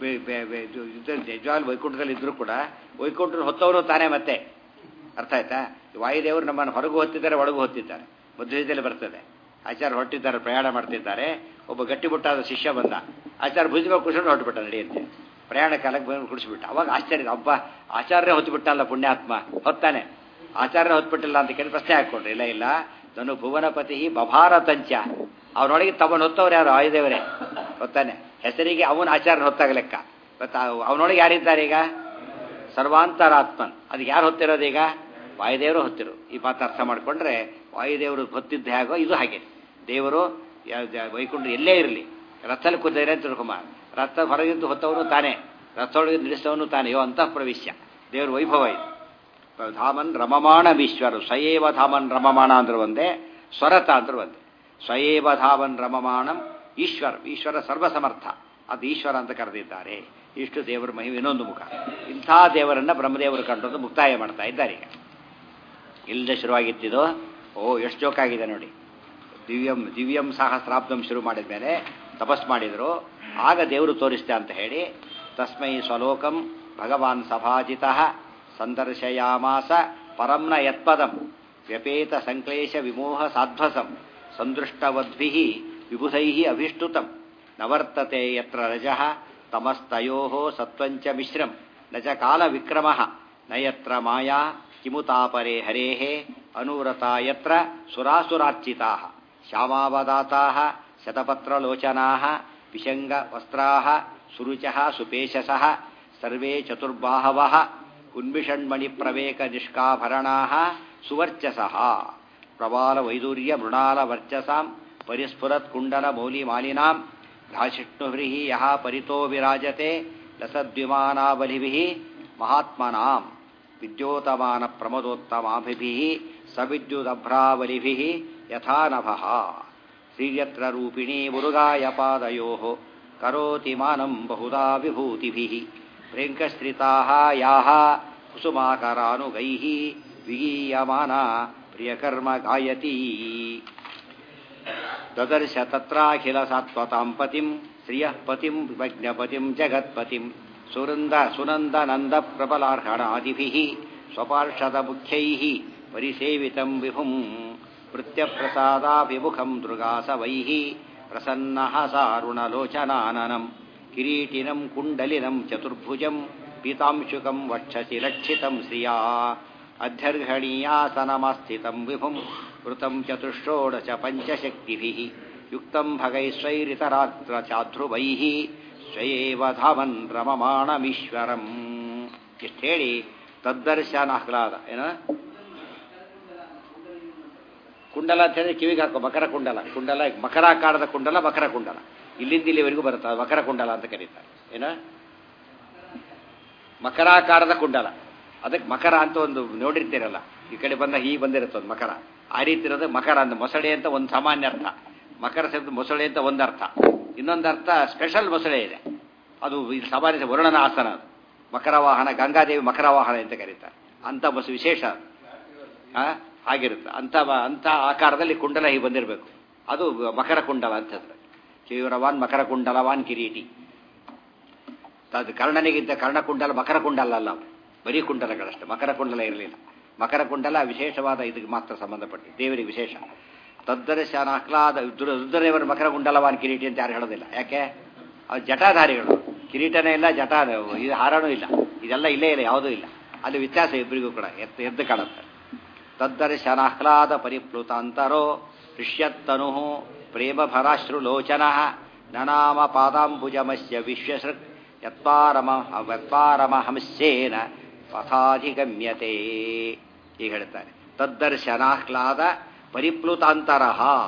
ನಿಜವಾಗ್ಲೂ ವೈಕುಂಠದಲ್ಲಿ ಇದ್ರೂ ಕೂಡ ವೈಕುಂಠ ಹೊತ್ತವರು ತಾನೇ ಮತ್ತೆ ಅರ್ಥ ಆಯ್ತಾ ವಾಯುದೇವರು ನಮ್ಮನ್ನು ಹೊರಗೂ ಹೊತ್ತಿದ್ದಾರೆ ಒಳಗೂ ಹೊತ್ತಿದ್ದಾರೆ ಮಧ್ವದಲ್ಲಿ ಬರ್ತದೆ ಆಚಾರ್ಯ ಹೊರಟಿದ್ದಾರೆ ಪ್ರಯಾಣ ಮಾಡ್ತಿದ್ದಾರೆ ಒಬ್ಬ ಗಟ್ಟಿಮುಟ್ಟಾದ ಶಿಷ್ಯ ಬಂದ ಆಚಾರ್ಯ ಭುಜ ಮೇಲೆ ಕುಡಿಸ್ಕೊಂಡು ಹೊರಟುಬಿಟ್ಟ ನಡೆಯುತ್ತೆ ಪ್ರಯಾಣ ಕಾಲಕ್ಕೆ ಬಂದು ಕುಡಿಸ್ಬಿಟ್ಟ ಅವಾಗ ಆಶ್ಚರ್ಯ ಹಬ್ಬ ಆಚಾರ್ಯ ಹೊತ್ತುಬಿಟ್ಟಲ್ಲ ಪುಣ್ಯಾತ್ಮ ಹೊತ್ತಾನೆ ಆಚಾರ್ಯ ಹೊತ್ಬಿಟ್ಟಿಲ್ಲ ಅಂತ ಕೇಳಿ ಪ್ರಶ್ನೆ ಹಾಕ್ಕೊಂಡ್ರಿ ಇಲ್ಲ ಇಲ್ಲ ತನು ಭುವನಪತಿ ಬಭಾರ ತಂಚ ಅವನೊಳಗೆ ತಮ್ಮನ್ನು ಹೊತ್ತವ್ರು ಯಾರು ಆಯುದೇವರೇ ಹೊತ್ತಾನೆ ಹೆಸರಿಗೆ ಅವನ ಆಚಾರ್ಯ ಹೊತ್ತಾಗ ಲೆಕ್ಕ ಗೊತ್ತಾ ಅವನೊಳಗೆ ಯಾರಿದ್ದಾರೆ ಈಗ ಸರ್ವಾಂತರಾತ್ಮನ್ ಅದಕ್ಕೆ ಯಾರು ಹೊತ್ತಿರೋದು ಈಗ ವಾಯುದೇವರು ಹೊತ್ತಿರು ಈ ಮಾತು ಅರ್ಥ ಮಾಡಿಕೊಂಡ್ರೆ ವಾಯುದೇವರು ಹೊತ್ತಿದ್ದ ಹೇಗೋ ಇದು ಹಾಗೆ ದೇವರು ವೈಕುಂಠ ಎಲ್ಲೇ ಇರಲಿ ರಥದಲ್ಲಿ ಕೂತಿದ್ರೆ ಅಂತ ತಿಳ್ಕೊಂಬ ರಥ ಹೊರಗಿದ್ದು ಹೊತ್ತವನು ತಾನೇ ರಥದೊಳಗೆ ನಿಲ್ಲಿಸವನು ತಾನೇ ಯೋ ಅಂತಃ ಪ್ರವೇಶ್ಯ ದೇವ್ರ ವೈಭವ ಇದು ಧಾಮನ್ ರಮಮಾಣಮೀಶ್ವರು ಸ್ವಯೇವ ಧಾಮನ್ ರಮಮಾಣ ಅಂದ್ರೆ ಒಂದೇ ಸ್ವರತ ಅಂದ್ರೆ ಒಂದೇ ಸ್ವಯೇವ ಧಾಮನ್ ರಮಮಾಣಂ ಈಶ್ವರ ಈಶ್ವರ ಸರ್ವಸಮರ್ಥ ಅದು ಈಶ್ವರ ಅಂತ ಕರೆದಿದ್ದಾರೆ ಇಷ್ಟು ದೇವರ ಮಹಿಮೆ ಇನ್ನೊಂದು ಮುಖ ಇಂಥ ದೇವರನ್ನ ಬ್ರಹ್ಮದೇವರು ಕಂಡು ಮುಕ್ತಾಯ ಮಾಡ್ತಾ ಇದ್ದಾರೆ ಈಗ ಇಲ್ಲದೆ ಶುರುವಾಗಿತ್ತಿದು ಓ ಎಷ್ಟು ಜೋಕಾಗಿದೆ ನೋಡಿ ದಿವ್ಯಂ ದಿವ್ಯಂ ಸಹಸ್ರಾಬ್ದಂ ಶುರು ಮಾಡಿದ ಮೇಲೆ ತಪಸ್ ಮಾಡಿದರು ಆಗ ದೇವರು ತೋರಿಸ್ತೆ ಅಂತ ಹೇಳಿ ತಸ್ಮೈ ಸ್ವಲೋಕಂ ಭಗವಾನ್ ಸಭಾಜಿತ ಸಂದರ್ಶಯಾಮಾಸ ಪರಂನ ಯತ್ಪದಂ ವ್ಯಪೇತ ಸಂಕ್ಲೇಶ ವಿಮೋಹ ಸಾಧ್ವಸಂ ಸಂದೃಷ್ಟವದ್ಭಿ ವಿಬುಧೈ ಅಭಿಷ್ಟುತಂ ನವರ್ತತೆ ಯತ್ರ ರಜಃ ತಮಸ್ತಯೋ ಸತ್ವಂಚ ಮಿಶ್ರಂ ನ ಚ ಕಾಲ ವಿಕ್ರಮ ನ ಯತ್ರ ಮಾಯಾ ಕಿಮುತಾಪರೆ ಹರೇ ಅನುವ್ರತಾ ಯತ್ರ ಸುರಾಸುರಾರ್ಚಿತಾ ಶ್ಯಾಮಾವದಾತಾ ಶತಪತ್ರಲೋಚನಾ ವಿಷಂಗ ವಸ್ತ್ರಾ ಸುರುಚಃ ಸುಪೇಶಸಃ ಸರ್ವೇ ಚತುರ್ಬಾಹವಃ ಉನ್ಮಿಷಣ್ಮಣಿಪ್ರವೇಕ ನಿಷ್ಕಾಭರಣಾಃ ಸುವರ್ಚಸಃ ಪ್ರಬಾಲ ವೈದೂರ್ಯ ಮೃಣಾಲ ವರ್ಚಸಾಂ ಪರಿಸ್ಫುರತ್ ಕುಂಡಲ ಮೌಲಿಮಾಲಿನಾಂ ಘಾಷಿಷ್ಣುಹ್ರಿಃ ಯಃ ಪರಿತೋ ವಿರಾಜತೆ ಲಸದ್ವಿಮಾನಾಬಲಿಭಿಃ ಮಹಾತ್ಮನಾಂ ವಿದ್ಯೋತಮಾನ ಪ್ರಮದೋತ್ತಮಾಭಿಭಿಃ ಸವಿದ್ಯುದಭ್ರಾವಲಿಭಿಃ ಯಥಾ ನಭಃ ಶ್ರೀಯತ್ರ ರೂಪಿಣೀ ಮುರುಗಾಯ ಪಾದಯೋಃ ಕರೋತಿ ಮಾನಂ ಬಹುಧಾ ವಿಭೂತಿಭಿಃ ಪ್ರೇಂಕಶ್ರಿತಾಃ ಯಾಃ ಕುಸುಮಾಕರಾನುಗೈಃ ವಿಗೀಯಮಾನಾ ಪ್ರಿಯಕರ್ಮ ಗಾಯತಿ ದದರ್ಶ ತತ್ರಾಖಿಲ ಸಾತ್ವತಾಂ ಪತಿಂ ಶ್ರಿಯಃ ಪತಿಂ ವಿಜ್ಞಪತಿಂ ಜಗತ್ಪತಿಂ ಸುರಂದ ಸುನಂದನಂದ ಪ್ರಬಲಾರ್ಹಣಾದಿಭಿಃ ಸ್ವಪಾರ್ಷದ ಮುಖ್ಯೈಃ ಪರಿಸೇವಿತಂ ವಿಭುಂ ವೃತ್ಯಪ್ರಸಾದಾಭಿಮುಖಂ ದೃಗಾಸವೈಃ ಪ್ರಸನ್ನಃ ಸಾರುಣಲೋಚನಾನನಂ ಕಿರೀಟಿನಂ ಕುಂಡಲಿನಂ ಚತುರ್ಭುಜಂ ಪೀತಾಂಶುಕಂ ವಕ್ಷಸಿ ಲಕ್ಷಿತಂ ಶ್ರಿಯಾ ಅಧ್ಯರ್ಹಣೀಯಾಸನಮಸ್ಥಿತಂ ವಿಭುಂ ವೃತಂ ಚತುಷ್ಷೋಡಶ ಪಂಚಶಕ್ತಿಭಿಃ ಯುಕ್ತಂ ಭಗೈಶ್ವೈರಿತರಾತ್ರ ಚಾಧ್ರುವೈಃ ಸ್ವಯೇವ ಧಾಮನ್ ರಮಮಾಣಮೀಶ್ವರಂ ಇಷ್ಟು ಹೇಳಿ ತದ್ದರ್ಶನ ಆಹ್ಲಾದ ಏನ ಕುಂಡಲ ಅಂತ ಹೇಳಿದ್ರೆ ಕಿವಿಗೆ ಹಾಕೋ ಮಕರ ಕುಂಡಲ ಕುಂಡಲ ಮಕರಾಕಾರದ ಕುಂಡಲ ಮಕರ ಕುಂಡಲ ಇಲ್ಲಿಂದ ಇಲ್ಲಿವರೆಗೂ ಬರುತ್ತೆ ಅದು ಮಕರ ಕುಂಡಲ ಅಂತ ಕರೀತಾರೆ ಏನ ಮಕರಾಕಾರದ ಕುಂಡಲ ಅದಕ್ಕೆ ಮಕರ ಅಂತ ಒಂದು ನೋಡಿರ್ತೀರಲ್ಲ ಈ ಕಡೆ ಬಂದ ಹೀಗೆ ಬಂದಿರುತ್ತೆ ಒಂದು ಮಕರ ಆ ರೀತಿ ಇರೋದು ಮಕರ ಅಂತ ಮೊಸಳೆ ಅಂತ ಒಂದು ಸಾಮಾನ್ಯ ಅರ್ಥ ಮಕರ ಶಬ್ದ ಮೊಸಳೆ ಅಂತ ಒಂದು ಅರ್ಥ ಇನ್ನೊಂದು ಅರ್ಥ ಸ್ಪೆಷಲ್ ಮೊಸಳೆ ಇದೆ ಅದು ಇದು ಸಾಮಾನ್ಯ ವರುಣನ ಆಸನ ಅದು ಮಕರ ವಾಹನ ಗಂಗಾದೇವಿ ಮಕರ ವಾಹನ ಅಂತ ಕರೀತಾರೆ ಅಂತ ಬಸ್ ವಿಶೇಷ ಅದು ಆ, ಆಗಿರುತ್ತೆ ಅಂತ ಅಂತ ಆಕಾರದಲ್ಲಿ ಕುಂಡಲ ಹೀಗೆ ಬಂದಿರಬೇಕು ಅದು ಮಕರ ಕುಂಡಲ ಅಂತಂದ್ರೆ ಕೇವರವಾನ್ ಮಕರ ಕುಂಡಲವಾನ್ ಕಿರೀಟಿ ಅದು ಕರ್ಣನಿಗಿಂತ ಕರ್ಣಕುಂಡಲ ಮಕರ ಕುಂಡಲ ಅಲ್ಲ ಅವು. ಬರೀ ಕುಂಡಲಗಳಷ್ಟೇ ಮಕರ ಕುಂಡಲ ಇರಲಿಲ್ಲ ಮಕರ ಕುಂಡಲ ವಿಶೇಷವಾದ ಇದಕ್ಕೆ ಮಾತ್ರ ಸಂಬಂಧಪಟ್ಟಿದೆ ದೇವರಿಗೆ ವಿಶೇಷ ತದ್ದರ್ಶನ ಆಹ್ಲಾದ ರುದ್ರದೇವರ ಮಕರ ಕುಂಡಲವಾನ್ ಕಿರೀಟಿ ಅಂತ ಯಾರು ಹೇಳೋದಿಲ್ಲ ಯಾಕೆ ಅವ್ರು ಜಟಾಧಾರಿಗಳು ಕಿರೀಟನೇ ಇಲ್ಲ ಜಟ ಇದು ಹಾರನೂ ಇಲ್ಲ ಇದೆಲ್ಲ ಇಲ್ಲೇ ಇಲ್ಲ ಯಾವುದೂ ಇಲ್ಲ ಅಲ್ಲಿ ವ್ಯತ್ಯಾಸ ಇಬ್ಬರಿಗೂ ಕೂಡ ಎದ್ದು ಎದ್ದು ಕಾಣುತ್ತೆ ತದ್ದರ್ಶನಾಹ್ಲಾದ ಪರಿಪ್ಲುತಾಂತರೋ ಹೃಷ್ಯತ್ತನು ಪ್ರೇಮಭರಾಶ್ರುಲೋಚನ ನನಾಮ ಪಾದಾಂಬುಜಮಸ್ಯ ವಿಶ್ವಸೃಕ್ ಯತ್ವಾರಮ ಯತ್ವಾರಮಹಂಸ್ಯೇನ ಪಥಾಧಿಗಮ್ಯತೆ ಈಗ ಹೇಳ್ತಾರೆ ತದ್ದರ್ಶನಾಹ್ಲಾದ ಪರಿಪ್ಲುತಾಂತರ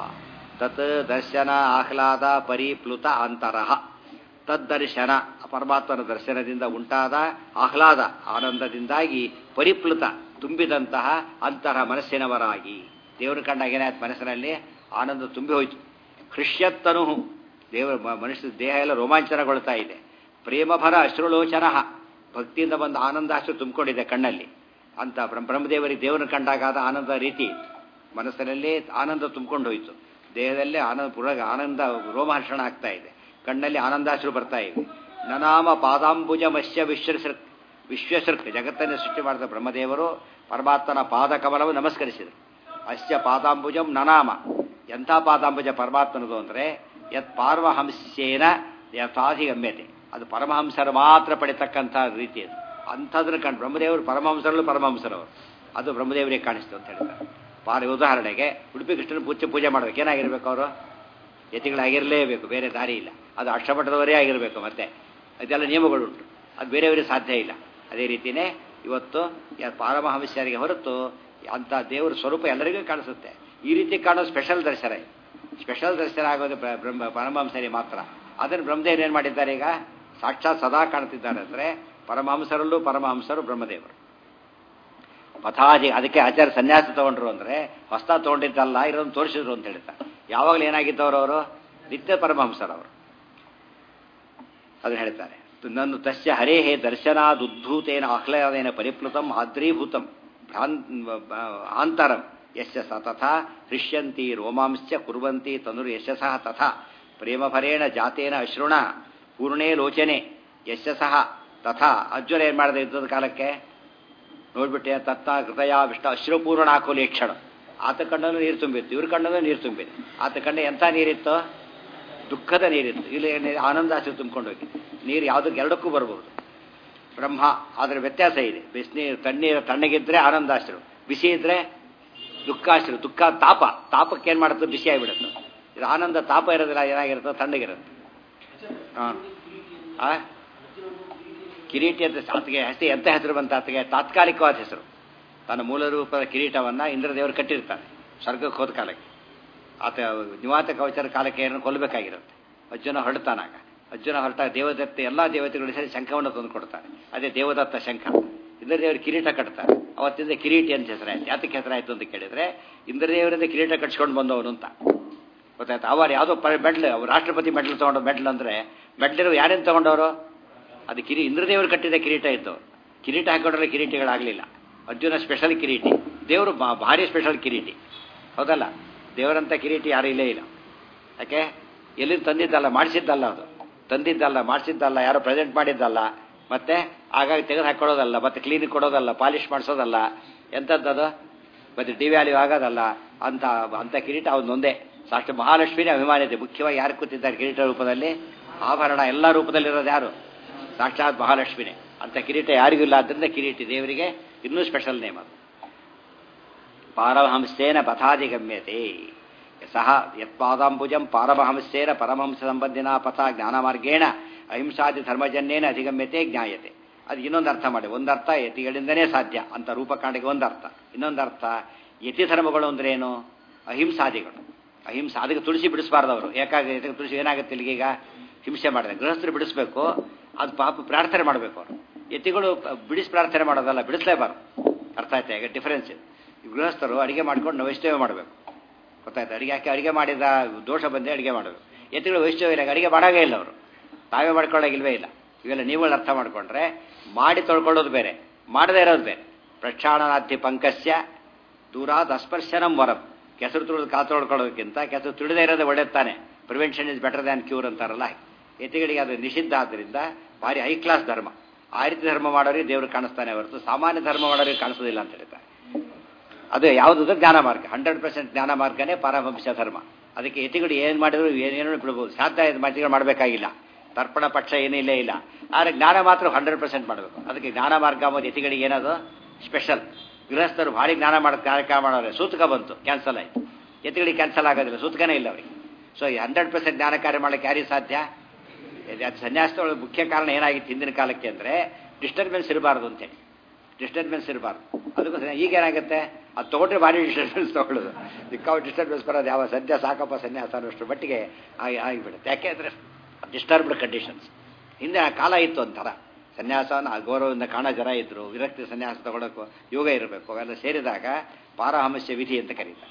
ತತ್ ದರ್ಶನ ಆಹ್ಲಾದ ಪರಿಪ್ಲುತ ಅಂತರಃ ತದ್ದರ್ಶನ ಪರಮಾತ್ಮನ ದರ್ಶನದಿಂದ ಉಂಟಾದ ಆಹ್ಲಾದ ಆನಂದದಿಂದಾಗಿ ಪರಿಪ್ಲುತ ತುಂಬಿದಂತಹ ಅಂತರ ಮನಸ್ಸಿನವರಾಗಿ ದೇವರು ಕಂಡಾಗ ಏನಾಯ್ತು ಮನಸ್ಸಿನಲ್ಲಿ ಆನಂದ ತುಂಬಿ ಹೋಯಿತು ಹೃಷ್ಯತ್ತನು ದೇವರ ಮ- ಮನುಷ್ಯ ದೇಹ ಎಲ್ಲ ರೋಮಾಂಚನಗೊಳ್ತಾ ಇದೆ ಪ್ರೇಮಭರ ಅಶ್ರುಲೋಚನ ಭಕ್ತಿಯಿಂದ ಬಂದ ಆನಂದ ಅಶ್ರು ತುಂಬಿಕೊಂಡಿದೆ ಕಣ್ಣಲ್ಲಿ ಅಂತ ಬ್ರಹ್ಮ ಬ್ರಹ್ಮದೇವರಿಗೆ ದೇವರನ್ನು ಕಂಡಾಗಾದ ಆನಂದ ರೀತಿ ಮನಸ್ಸಿನಲ್ಲಿ ಆನಂದ ತುಂಬಿಕೊಂಡು ಹೋಯಿತು ದೇಹದಲ್ಲೇ ಆನಂದ ಪುರ ಆನಂದ ರೋಮಹರ್ಷಣ ಆಗ್ತಾ ಇದೆ ಕಣ್ಣಲ್ಲಿ ಆನಂದಾಶ್ರು ಬರ್ತಾ ಇವೆ ನನಾಮ ಪಾದಾಂಬುಜ ಮತ್ಸ್ಯ ವಿಶ್ವಸೃಕ್ ವಿಶ್ವಸೃಕ್ ಜಗತ್ತನ್ನೇ ಸೃಷ್ಟಿ ಮಾಡಿದ ಬ್ರಹ್ಮದೇವರು ಪರಮಾತ್ಮನ ಪಾದ ಕಮಲವು ನಮಸ್ಕರಿಸಿದರು ಅಸ್ಯ ಪಾದಾಂಬುಜಂ ನನಾಮ ಎಂಥ ಪಾದಾಂಬುಜ ಪರಮಾತ್ಮನದು ಅಂದರೆ ಯತ್ ಪಾರ್ವಹಂಸ್ಯೇನ ಯಥಾಧಿಗಮ್ಯತೆ ಅದು ಪರಮಹಂಸರು ಮಾತ್ರ ಪಡಿತಕ್ಕಂಥ ರೀತಿ ಅದು ಅಂಥದ್ರ ಕಂಡು ಬ್ರಹ್ಮದೇವರು ಪರಮಹಂಸರಲ್ಲೂ ಪರಮಹಂಸರವರು ಅದು ಬ್ರಹ್ಮದೇವರಿಗೆ ಕಾಣಿಸ್ತು ಅಂತ ಹೇಳ್ತಾರೆ ಪಾರ ಉದಾಹರಣೆಗೆ ಉಡುಪಿ ಕೃಷ್ಣನ ಪೂಜೆ ಪೂಜೆ ಮಾಡ್ಬೇಕು ಏನಾಗಿರ್ಬೇಕು ಅವರು ಯತಿಗಳಾಗಿರಲೇಬೇಕು ಬೇರೆ ದಾರಿ ಇಲ್ಲ ಅದು ಅಷ್ಟಮಠದವರೇ ಆಗಿರಬೇಕು ಮತ್ತೆ ಅದೆಲ್ಲ ನಿಯಮಗಳುಂಟು ಅದು ಬೇರೆಯವರಿಗೆ ಸಾಧ್ಯ ಇಲ್ಲ ಅದೇ ರೀತಿಯೇ ಇವತ್ತು ಯ- ಪಾರಮಹಂಸರಿಗೆ ಹೊರತು ಅಂಥ ದೇವರ ಸ್ವರೂಪ ಎಲ್ಲರಿಗೂ ಕಾಣಿಸುತ್ತೆ ಈ ರೀತಿ ಕಾಣೋ ಸ್ಪೆಷಲ್ ದರ್ಶನ ಇದು. ಸ್ಪೆಷಲ್ ದರ್ಶನ ಆಗೋದು ಬ್ರ- ಬ್ರಹ್ಮ ಪರಮಹಂಸರಿಗೆ ಮಾತ್ರ ಅದನ್ನು ಬ್ರಹ್ಮದೇವರು ಏನು ಮಾಡಿದ್ದಾರೆ ಈಗ ಸಾಕ್ಷಾತ್ ಸದಾ ಕಾಣ್ತಿದ್ದಾರೆ ಅಂದರೆ ಪರಮಹಂಸರಲ್ಲೂ ಪರಮಹಂಸರು ಬ್ರಹ್ಮದೇವರು ಪಥಾಜಿ ಅದಕ್ಕೆ ಆಚಾರ್ಯ ಸನ್ಯಾಸ ತಗೊಂಡ್ರು ಅಂದರೆ ಹೊಸ್ತ ತಗೊಂಡಿದ್ದಲ್ಲ ಇರೋದನ್ನು ತೋರಿಸಿದ್ರು ಅಂತ ಹೇಳ್ತಾರೆ ಯಾವಾಗಲೂ ಏನಾಗಿದ್ದವರು ಅವರು ನಿತ್ಯ ಪರಮಹಂಸರವರು ಅದನ್ನು ಹೇಳ್ತಾರೆ ನನ್ನ ತಸ್ಯ ಹರೇಹೇ ದರ್ಶನಾದುದ್ಧೂತೇನ ಆಹ್ಲಾದೇನ ಪರಿಪ್ಲುತಂ ಆದ್ರೀಭೂತಂ ಭ್ರಾನ್ ಆಂತರಂ ಯಶ ಸ ತಥಾ ಹೃಷ್ಯಂತಿ ರೋಮಾಂಶ್ಚ ಕುರ್ವಂತಿ ತನುರ್ ಯಶಸಃ ತಥಾ ಪ್ರೇಮಭರೇಣ ಜಾತೇನ ಅಶ್ರುಣ ಪೂರ್ಣೇ ಲೋಚನೆ ಯಶಸಃ ತಥಾ ಅಜ್ವರ ಏನು ಮಾಡಿದೆ ಯುದ್ಧದ ಕಾಲಕ್ಕೆ ನೋಡ್ಬಿಟ್ಟೆ ತತ್ತ ಹೃದಯ ವಿಷ್ಟ ಅಶ್ರುಪೂರ್ಣ ಹಾಕೋಲಿ ಕ್ಷಣ ಆತ ಕಣ್ಣಲ್ಲೂ ನೀರು ತುಂಬಿತ್ತು ಇವ್ರ ಕಣ್ಣಲ್ಲೂ ನೀರು ತುಂಬಿದೆ ಆತ ಕಣ್ಣ ಎಂಥ ನೀರಿತ್ತು ದುಃಖದ ನೀರಿತ್ತು ಇಲ್ಲಿ ಏನಿದೆ? ಆನಂದ ಆಶ್ರು ತುಂಬಿಕೊಂಡು ಹೋಗಿದೆ ನೀರು ಯಾವುದಕ್ಕೆ ಎರಡಕ್ಕೂ ಬರಬಹುದು ಬ್ರಹ್ಮ ಅದರ ವ್ಯತ್ಯಾಸ ಇದೆ ಬಿಸಿನೀರು ತಣ್ಣೀರು ತಣ್ಣಗಿದ್ರೆ ಆನಂದಾಶ್ರು ಬಿಸಿ ಇದ್ರೆ ದುಃಖಾಶ್ರು ದುಃಖ ತಾಪ ತಾಪಕ್ಕೆ ಏನು ಮಾಡುತ್ತೆ ಬಿಸಿ ಆಗಿಬಿಡುತ್ತೆ ಇದು ಆನಂದ ತಾಪ ಇರೋದಿಲ್ಲ ಏನಾಗಿರುತ್ತೆ ತಣ್ಣಗಿರುತ್ತೆ ಹಾಂ ಆ ಕಿರೀಟಿ ಅಂತ ಆತಗೆ ಹೆಸರು ಎಂತ ಹೆಸರು ಬಂತ ಆತಗೆ ತಾತ್ಕಾಲಿಕವಾದ ಹೆಸರು ತನ್ನ ಮೂಲ ರೂಪದ ಕಿರೀಟವನ್ನು ಇಂದ್ರದೇವರು ಕಟ್ಟಿರ್ತಾನೆ ಸ್ವರ್ಗಕ್ಕೆ ಹೋದ ಕಾಲಕ್ಕೆ ಆತ ನಿವಾತ ಕವಚರ ಕಾಲಕ್ಕೆ ಏನನ್ನು ಕೊಲ್ಲಬೇಕಾಗಿರುತ್ತೆ ಅರ್ಜುನ ಹೊರಡ್ತಾನಾಗ ಅರ್ಜುನ ಹೊರಟಾಗ ದೇವದತ್ತ ಎಲ್ಲ ದೇವತೆಗಳು ಸೇರಿ ಶಂಖವನ್ನು ತಂದು ಕೊಡ್ತಾರೆ ಅದೇ ದೇವದತ್ತ ಶಂಖ ಇಂದ್ರದೇವರು ಕಿರೀಟ ಕಟ್ತಾರೆ ಅವತ್ತಿಂದ ಕಿರೀಟಿ ಅಂತ ಹೆಸರಾಯ್ತು ಯಾತಕ್ಕೆ ಹೆಸರಾಯ್ತು ಅಂತ ಕೇಳಿದ್ರೆ ಇಂದ್ರದೇವರಿಂದ ಕಿರೀಟ ಕಟ್ಸ್ಕೊಂಡು ಬಂದವನು ಅಂತ ಗೊತ್ತಾಯ್ತು ಅವರು ಯಾವುದೋ ಮೆಡ್ಲ್ ಅವ್ರು ರಾಷ್ಟ್ರಪತಿ ಮೆಡ್ಲ್ ತೊಗೊಂಡು ಮೆಡ್ಲ್ ಅಂದರೆ ಮೆಡ್ಲಿರು ಯಾರೇನು ತೊಗೊಂಡವರು ಅದು ಕಿರಿ ಇಂದ್ರದೇವರು ಕಟ್ಟಿದ ಕಿರೀಟ ಇತ್ತು ಕಿರೀಟ ಹಾಕೊಂಡ್ರೆ ಕಿರೀಟಿಗಳಾಗಲಿಲ್ಲ ಅರ್ಜುನ ಸ್ಪೆಷಲ್ ಕಿರೀಟಿ ದೇವರು ಬಾ- ಭಾರಿ ಸ್ಪೆಷಲ್ ಕಿರೀಟಿ ಹೌದಲ್ಲ ದೇವರಂಥ ಕಿರೀಟಿ ಯಾರೂ ಇಲ್ಲೇ ಇಲ್ಲ ಯಾಕೆ ಎಲ್ಲಿ ತಂದಿದ್ದಲ್ಲ ಮಾಡಿಸಿದ್ದಲ್ಲ ಅದು ತಂದಿದ್ದಲ್ಲ ಮಾಡಿಸಿದ್ದಲ್ಲ ಯಾರೋ ಪ್ರೆಸೆಂಟ್ ಮಾಡಿದ್ದಲ್ಲ ಮತ್ತೆ ಆಗಾಗ ತೆಗೆದು ಹಾಕೊಳ್ಳೋದಲ್ಲ ಮತ್ತೆ ಕ್ಲೀನಿಕ್ ಕೊಡೋದಲ್ಲ ಪಾಲಿಶ್ ಮಾಡಿಸೋದಲ್ಲ ಎಂಥದ್ದದು ಮತ್ತೆ ಡಿ ವ್ಯಾಲ್ಯೂ ಆಗೋದಲ್ಲ ಅಂತ ಅಂಥ ಕಿರೀಟ ಅವನೊಂದೇ ಸಾಕ್ಷಿ ಮಹಾಲಕ್ಷ್ಮಿನೇ ಅಭಿಮಾನಿದೆ ಮುಖ್ಯವಾಗಿ ಯಾರು ಕೂತಿದ್ದಾರೆ ಕಿರೀಟ ರೂಪದಲ್ಲಿ ಆಭರಣ ಎಲ್ಲ ರೂಪದಲ್ಲಿರೋದು ಯಾರು ಸಾಕ್ಷಾತ್ ಮಹಾಲಕ್ಷ್ಮಿನೇ ಅಂತ ಕಿರೀಟ ಯಾರಿಗೂ ಇಲ್ಲ ಆದ್ದರಿಂದ ಕಿರೀಟಿ ದೇವರಿಗೆ ಇನ್ನೂ ಸ್ಪೆಷಲ್ ನೇಮ್ ಅದು ಪಾರಮಹಂಸೇನ ಪಥಾಧಿಗಮ್ಯತೆ ಸಹ ಯತ್ಪಾದಾಂಬುಜಂ ಪಾರಮಹಂಸೇನ ಪರಮಹಂಸ ಸಂಬಂಧಿನ ಪಥ ಜ್ಞಾನಮಾರ್ಗೇಣ ಅಹಿಂಸಾದಿ ಧರ್ಮಜನ್ಯೇನ ಅಧಿಗಮ್ಯತೆ ಜ್ಞಾಯತೆ ಅದು ಇನ್ನೊಂದು ಅರ್ಥ ಮಾಡಿ ಒಂದರ್ಥ ಯತಿಗಳಿಂದನೇ ಸಾಧ್ಯ ಅಂತ ರೂಪಕಾಂಡಿಗೆ ಒಂದು ಅರ್ಥ ಇನ್ನೊಂದು ಅರ್ಥ ಯತಿ ಧರ್ಮಗಳು ಅಂದ್ರೆ ಏನು ಅಹಿಂಸಾದಿಗಳು ಅಹಿಂಸಾ ಅದಕ್ಕೆ ತುಳಸಿ ಬಿಡಿಸಬಾರ್ದು ಅವರು ಯಾಕಾಗ ಇದಕ್ಕೆ ತುಳಸಿ ಏನಾಗುತ್ತೆ ಇಲ್ಲಿಗೀಗ ಹಿಂಸೆ ಮಾಡಿದೆ ಗೃಹಸ್ಥರು ಬಿಡಿಸ್ಬೇಕು ಅದು ಪಾಪ ಪ್ರಾರ್ಥನೆ ಮಾಡಬೇಕು ಅವರು ಯತಿಗಳು ಬಿಡಿಸಿ ಪ್ರಾರ್ಥನೆ ಮಾಡೋದಲ್ಲ ಬಿಡಿಸ್ಲೇಬಾರ್ದು ಅರ್ಥ ಆಯ್ತಾ ಈಗ ಡಿಫರೆನ್ಸ್ ಇದೆ ಈ ಗೃಹಸ್ಥರು ಅಡಿಗೆ ಮಾಡ್ಕೊಂಡು ವೈಷ್ಣವ ಮಾಡಬೇಕು ಗೊತ್ತಾಯ್ತು ಅಡಿಗೆ ಹಾಕಿ ಅಡಿಗೆ ಮಾಡಿದ ದೋಷ ಬಂದೇ ಅಡಿಗೆ ಮಾಡಬೇಕು ಯತಿಗಳು ವೈಷ್ಣವ ಇಲ್ಲ ಅಡಿಗೆ ಮಾಡಾಗೇ ಇಲ್ಲ ಅವರು ತಾವೇ ಮಾಡ್ಕೊಳ್ಳೋಗಿಲ್ವೇ ಇಲ್ಲ ಇವೆಲ್ಲ ನೀವುಗಳು ಅರ್ಥ ಮಾಡ್ಕೊಂಡ್ರೆ ಮಾಡಿ ತೊಳ್ಕೊಳ್ಳೋದು ಬೇರೆ ಮಾಡದೇ ಇರೋದು ಬೇರೆ ಪ್ರಕ್ಷಾಳನಾಧ್ಯ ಪಂಕಸ್ಯ ದೂರಾದ ಅಸ್ಪರ್ಶನಂ ವರಂ ಕೆಸರು ತುಳಿದು ಕಾಲು ತೊಳ್ಕೊಳ್ಳೋದಕ್ಕಿಂತ ಕೆಸರು ತುಳಿದೇ ಇರೋದೇ ಒಳ್ಳೆದು ತಾನೆ prevention is better than cure ಅಂತಾರಲ್ಲ ಯತಿಗಳಿಗೆ ಅದು ನಿಷಿದ್ಧ ಆದ್ದರಿಂದ ಭಾರಿ ಹೈ ಕ್ಲಾಸ್ ಧರ್ಮ ಆ ರೀತಿ ಧರ್ಮ ಮಾಡೋರಿಗೆ ದೇವರು ಕಾಣಿಸ್ತಾನೆ ಹೊರತು ಸಾಮಾನ್ಯ ಧರ್ಮ ಮಾಡೋರಿಗೆ ಕಾಣಿಸೋದಿಲ್ಲ ಅಂತ ಹೇಳ್ತಾರೆ ಅದು ಯಾವುದಾದ್ರು ಜ್ಞಾನ ಮಾರ್ಗ ಹಂಡ್ರೆಡ್ ಪರ್ಸೆಂಟ್ ಜ್ಞಾನ ಮಾರ್ಗನೇ ಪಾರವಂಶ ಧರ್ಮ ಅದಕ್ಕೆ ಯತಿಗಳು ಏನು ಮಾಡಿದ್ರು ಏನೇನೋ ಬಿಡ್ಬೋದು ಸಾಧ್ಯ ಇದು ಮಾತಿಗಳು ಮಾಡಬೇಕಾಗಿಲ್ಲ ತರ್ಪಣ ಪಕ್ಷ ಏನಿಲ್ಲ ಇಲ್ಲ ಆದರೆ ಜ್ಞಾನ ಮಾತ್ರ ಹಂಡ್ರೆಡ್ ಪರ್ಸೆಂಟ್ ಮಾಡಬೇಕು ಅದಕ್ಕೆ ಜ್ಞಾನ ಮಾರ್ಗ ಮತ್ತು ಯತಿಗಳಿಗೆ ಏನದು ಸ್ಪೆಷಲ್ ಗೃಹಸ್ಥರು ಭಾರಿ ಜ್ಞಾನ ಮಾಡೋ ಕಾರ್ಯಕ್ರಮ ಮಾಡೋರೆ ಸೂತಕ ಬಂತು ಕ್ಯಾನ್ಸಲ್ ಆಯಿತು ಯತಿಗಳಿಗೆ ಕ್ಯಾನ್ಸಲ್ ಆಗೋದಿಲ್ಲ ಸೂತಕನೇ ಇಲ್ಲ ಅವರಿಗೆ ಸೊ ಈ ಹಂಡ್ರೆಡ್ ಪರ್ಸೆಂಟ್ ಜ್ಞಾನ ಕಾರ್ಯ ಮಾಡಲಿಕ್ಕೆ ಯಾರಿಗೆ ಸಾಧ್ಯ ಇದು ಅದು ಸನ್ಯಾಸದೊಳಗೆ ಮುಖ್ಯ ಕಾರಣ ಏನಾಗಿತ್ತು ಹಿಂದಿನ ಕಾಲಕ್ಕೆ ಅಂದರೆ ಡಿಸ್ಟರ್ಬೆನ್ಸ್ ಇರಬಾರ್ದು ಅಂತೇಳಿ ಡಿಸ್ಟರ್ಬೆನ್ಸ್ ಇರಬಾರ್ದು ಅದಕ್ಕೋಸ್ಕರ ಈಗ ಏನಾಗುತ್ತೆ ಅದು ತೊಗೊಂಡ್ರೆ ಭಾರಿ ಡಿಸ್ಟರ್ಬೆನ್ಸ್ ತೊಗೊಳ್ಳೋದು ಸಿಕ್ಕಾವು ಡಿಸ್ಟರ್ಬೆನ್ಸ್ ಬರೋದು ಯಾವ ಸದ್ಯ ಸಾಕಪ್ಪ ಸನ್ಯಾಸ ಅನ್ನೋಷ್ಟು ಮಟ್ಟಿಗೆ ಆಗಿ ಆಗಿಬಿಡುತ್ತೆ ಯಾಕೆ ಅಂದರೆ ಡಿಸ್ಟರ್ಬ್ಡ್ ಕಂಡೀಷನ್ಸ್ ಹಿಂದೆ ಆ ಕಾಲ ಇತ್ತು ಒಂಥರ ಸನ್ಯಾಸನ ಗೌರವದಿಂದ ಕಾಣ ಜನ ಇದ್ರು ವಿರಕ್ತಿ ಸನ್ಯಾಸ ತಗೊಳ್ಳೋಕ್ಕೂ ಯೋಗ ಇರಬೇಕು ಅವೆಲ್ಲ ಸೇರಿದಾಗ ಪಾರಹಮಸ್ಯ ವಿಧಿ ಅಂತ ಕರೀತಾರೆ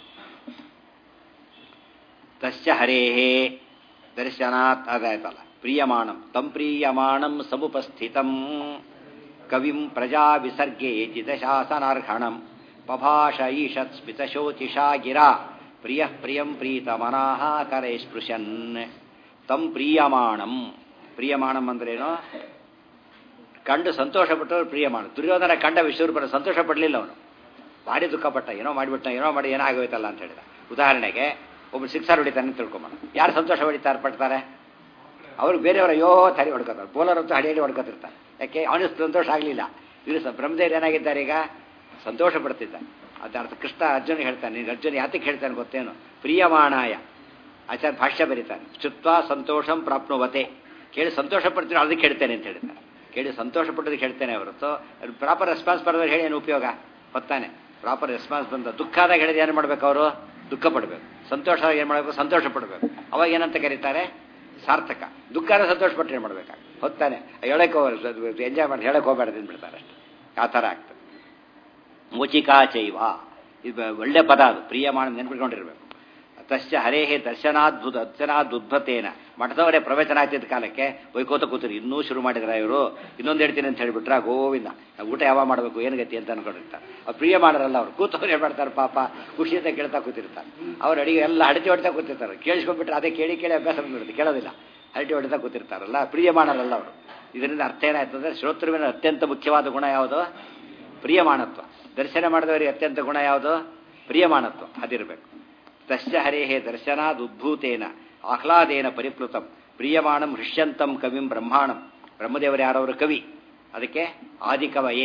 ತಸ್ಯ ಹರೇಹೇ ದರ್ಶನಾತ್ ಅದಾಯ್ತಲ್ಲ ಪ್ರಿಯಮಾಣಂ ತಂ ಪ್ರೀಯಮಾಣಂ ಸಮುಪಸ್ಥಿತಂ ಕವಿಂ ಪ್ರಜಾ ವಿಸರ್ಗೆ ಜಿತಶಾಸನಾರ್ಹಣಂ ಪಭಾಷ ಈಷತ್ ಸ್ಮಿತಶೋಚಿಷಾ ಗಿರಾ ಪ್ರಿಯ ಪ್ರಿಯಂ ಪ್ರೀತಮನಾಹ ಕರೈ ಸ್ಪೃಶನ್ ತಂ ಪ್ರೀಯಮಾಣಂ ಪ್ರಿಯಮಾಣಂ ಅಂದ್ರೇನು ಕಂಡು ಸಂತೋಷಪಟ್ಟವರು ಪ್ರಿಯಮಾಣ ದುರ್ಯೋಧನ ಕಂಡ ವಿಶ್ವರೂಪನ ಸಂತೋಷ ಪಡಲಿಲ್ಲ ಅವನು ಭಾರಿ ದುಃಖಪಟ್ಟ ಏನೋ ಮಾಡಿಬಿಟ್ಟ ಏನೋ ಮಾಡಿ ಏನೋ ಆಗೋಯ್ತಲ್ಲ ಅಂತ ಹೇಳಿದ ಉದಾಹರಣೆಗೆ ಒಬ್ಬರು ಸಿಕ್ಸರ್ ಹೊಡಿತಾನೆ ಅಂತ ತಿಳ್ಕೊಂಬೋಣ ಯಾರು ಸಂತೋಷ ಹೊಡಿತಾರೆ ಪಡ್ತಾರೆ ಅವರು ಬೇರೆಯವರ ಅಯ್ಯೋ ತಲೆ ಹೊಡ್ಕೋತಾರೆ ಬೋಲರ್ ಅಂತೂ ಹಡಿ ಹಡಿ ಹೊಡ್ಕೋತಿರ್ತಾರೆ ಯಾಕೆ ಅವನಿಗೆ ಸಂತೋಷ ಆಗಲಿಲ್ಲ ಇವರು ಸ ಬ್ರಹ್ಮದೇವ್ರು ಏನಾಗಿದ್ದಾರೆ ಈಗ ಸಂತೋಷ ಪಡ್ತಿದ್ದ ಅದ ಅರ್ಥ ಕೃಷ್ಣ ಅರ್ಜುನ ಹೇಳ್ತಾನೆ ನೀನು ಅರ್ಜುನ ಯಾತಕ್ಕೆ ಹೇಳ್ತಾನೆ ಗೊತ್ತೇನು ಪ್ರಿಯಮಾಣಾಯ ಆಚಾರ್ಯ ಭಾಷ್ಯ ಬರೀತಾನೆ ಚುತ್ವ ಸಂತೋಷಂ ಪ್ರಾಪ್ನುವತೆ ಕೇಳಿ ಸಂತೋಷ ಪಡ್ತೀನಿ ಅದಕ್ಕೆ ಹೇಳ್ತೇನೆ ಅಂತ ಹೇಳ್ತಾರೆ ಕೇಳಿ ಸಂತೋಷ ಪಟ್ಟದಕ್ಕೆ ಹೇಳ್ತೇನೆ ಹೊರತು ಪ್ರಾಪರ್ ರೆಸ್ಪಾನ್ಸ್ ಬರೋದ್ರೆ ಹೇಳಿ ಏನು ಉಪಯೋಗ ಹೊತ್ತಾನೆ ಪ್ರಾಪರ್ ರೆಸ್ಪಾನ್ಸ್ ಬಂದ ದುಃಖ ಆದಾಗ ಹೇಳಿದ ಏನು ಮಾಡ್ಬೇಕು ಅವರು ದುಃಖ ಪಡಬೇಕು ಸಂತೋಷ ಏನು ಮಾಡಬೇಕು ಸಂತೋಷ ಪಡಬೇಕು ಅವಾಗ ಏನಂತ ಕರೀತಾರೆ ಸಾರ್ಥಕ ದುಃಖನ ಸಂತೋಷ ಪಟ್ಟು ಏನು ಮಾಡ್ಬೇಕಾಗ ಹೊತ್ತಾನೆ ಹೇಳಕ್ಕೆ ಹೋಗ್ಬಾರ್ದು ಎಂಜಾಯ್ ಮಾಡಿ ಹೇಳಕ್ಕೆ ಹೋಗ್ಬಾರ್ದು ಅಂದ್ಬಿಡ್ತಾರೆ ಅಷ್ಟೇ ಆ ಥರ ಆಗ್ತದೆ ಮುಚಿಕಾ ಚೈವ ಇದು ಒಳ್ಳೆ ಪದ ಅದು ಪ್ರಿಯಮಾಣ ನೆನ್ಪಿಟ್ಕೊಂಡಿರ್ಬೇಕು ತಸ್ಯ ಹರೇಹೇ ದರ್ಶನಾದ್ಭುತ ದರ್ಶನಾದ್ಭುತೇನ ಮಠದವರೇ ಪ್ರವಚನ ಆಗ್ತಿದ್ದ ಕಾಲಕ್ಕೆ ಬೈಕೋತ ಕೂತಿರು ಇನ್ನೂ ಶುರು ಮಾಡಿದ್ರ ಇವರು ಇನ್ನೊಂದು ಹೇಳ್ತೀನಿ ಅಂತ ಹೇಳಿಬಿಟ್ರ ಗೋವಿಂದ ನಾವು ಊಟ ಯಾವಾಗ ಮಾಡಬೇಕು ಏನು ಗತಿ ಅಂತ ಅನ್ಕೊಂಡಿರ್ತಾರೆ ಅವ್ರು ಪ್ರಿಯ ಮಾಡರಲ್ಲ ಅವ್ರು ಕೂತವ್ರು ಏನು ಮಾಡ್ತಾರೆ ಪಾಪ ಖುಷಿಯಿಂದ ಕೇಳ್ತಾ ಕೂತಿರ್ತಾರೆ ಅವ್ರು ಅಡಿಗೆ ಎಲ್ಲ ಹಡತಿ ಹೊಡಿತಾ ಕೂತಿರ್ತಾರೆ ಕೇಳಿಸ್ಕೊಂಡ್ಬಿಟ್ರೆ ಅದೇ ಕೇಳಿ ಕೇಳಿ ಅಭ್ಯಾಸ ಬಂದ್ಬಿಡುತ್ತೆ ಕೇಳೋದಿಲ್ಲ ಹರಟಿ ಹೊಡಿತಾ ಕೂತಿರ್ತಾರಲ್ಲ ಪ್ರಿಯ ಮಾಡರಲ್ಲ ಅವರು ಇದರಿಂದ ಅರ್ಥ ಏನಾಯ್ತು ಅಂದರೆ ಶ್ರೋತೃವಿನ ಅತ್ಯಂತ ಮುಖ್ಯವಾದ ಗುಣ ಯಾವುದು ಪ್ರಿಯಮಾಣತ್ವ ದರ್ಶನ ಮಾಡಿದವರಿಗೆ ಅತ್ಯಂತ ಗುಣ ಯಾವುದು ಪ್ರಿಯಮಾಣತ್ವ ಅದಿರಬೇಕು ತಸ್ಯ ಹರೇಹೇ ದರ್ಶನಾದ್ ಉದ್ಭೂತೇನ ಆಹ್ಲಾದೇನ ಪರಿಪ್ಲುತಂ ಪ್ರಿಯಮಾಣಂ ಹೃಷ್ಯಂತಂ ಕವಿಂ ಬ್ರಹ್ಮಾಣಂ ಬ್ರಹ್ಮದೇವರು ಯಾರವರು ಕವಿ ಅದಕ್ಕೆ ಆದಿಕವಯೇ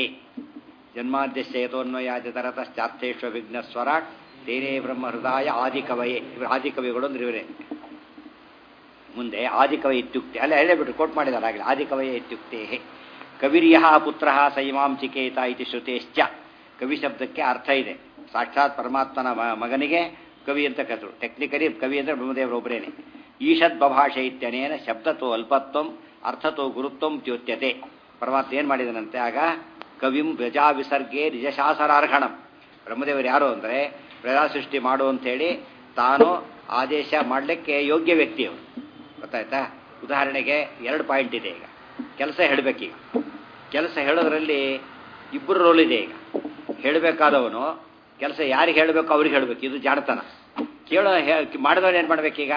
ಜನ್ಮಾದ್ಯಶ್ಚಯತೋನ್ವಯಾದಿತರತಶ್ಚಾರ್ಥೇಶ್ವ ವಿಘ್ನ ಸ್ವರಾಟ್ ತೇನೇ ಬ್ರಹ್ಮ ಹೃದಯ ಆದಿಕವಯೇ ಇವರು ಆದಿಕವಿಗಳು ಅಂದ್ರೆ ಇವರೇ ಮುಂದೆ ಆದಿಕವಯ ಇತ್ಯುಕ್ತೆ ಅಲ್ಲೇ ಹೇಳೇಬಿಟ್ರು ಕೋಟ್ ಮಾಡಿದ್ದಾರೆ ಆಗಲೇ ಆದಿಕವಯ ಇತ್ಯುಕ್ತೆ ಕವಿರ್ಯ ಪುತ್ರ ಸಂಯಮಾಂಚಿಕೇತ ಇತಿ ಶ್ರುತೇಶ್ಚ ಕವಿ ಶಬ್ದಕ್ಕೆ ಅರ್ಥ ಇದೆ ಸಾಕ್ಷಾತ್ ಪರಮಾತ್ಮನ ಮ- ಮಗನಿಗೆ ಕವಿ ಅಂತ ಕರೆದ್ರು ಟೆಕ್ನಿಕಲಿ ಕವಿ ಅಂದರೆ ಬ್ರಹ್ಮದೇವರೊಬ್ಬರೇನೆ ಈಷದ್ ಬಭಾಷೆ ಇತ್ಯನೇನ ಶಬ್ದತೋ ಅಲ್ಪತ್ವಂ ಅರ್ಥತೋ ಗುರುತ್ವಂ ದ್ಯೋತ್ಯತೆ ಪರಮಾತ್ಮ ಏನು ಮಾಡಿದನಂತೆ ಆಗ ಕವಿಂ ಪ್ರಜಾ ವಿಸರ್ಗೆ ನಿಜಶಾಸನಾರ್ಹಣಂ ಬ್ರಹ್ಮದೇವರು ಯಾರು ಅಂದರೆ ಪ್ರಜಾ ಸೃಷ್ಟಿ ಮಾಡು ಅಂತೇಳಿ ತಾನು ಆದೇಶ ಮಾಡಲಿಕ್ಕೆ ಯೋಗ್ಯ ವ್ಯಕ್ತಿ ಅವರು ಗೊತ್ತಾಯ್ತಾ ಉದಾಹರಣೆಗೆ ಎರಡು ಪಾಯಿಂಟ್ ಇದೆ ಈಗ ಕೆಲಸ ಹೇಳಬೇಕೀಗ ಕೆಲಸ ಹೇಳೋದ್ರಲ್ಲಿ ಇಬ್ಬರು ರೋಲ್ ಇದೆ ಈಗ ಹೇಳಬೇಕಾದವನು ಕೆಲಸ ಯಾರಿಗೆ ಹೇಳಬೇಕು ಅವ್ರಿಗೆ ಹೇಳಬೇಕು ಇದು ಜಾಣತನ ಕೇಳೋ ಹೇ- ಮಾಡಿದವನು ಏನು ಮಾಡ್ಬೇಕೀಗ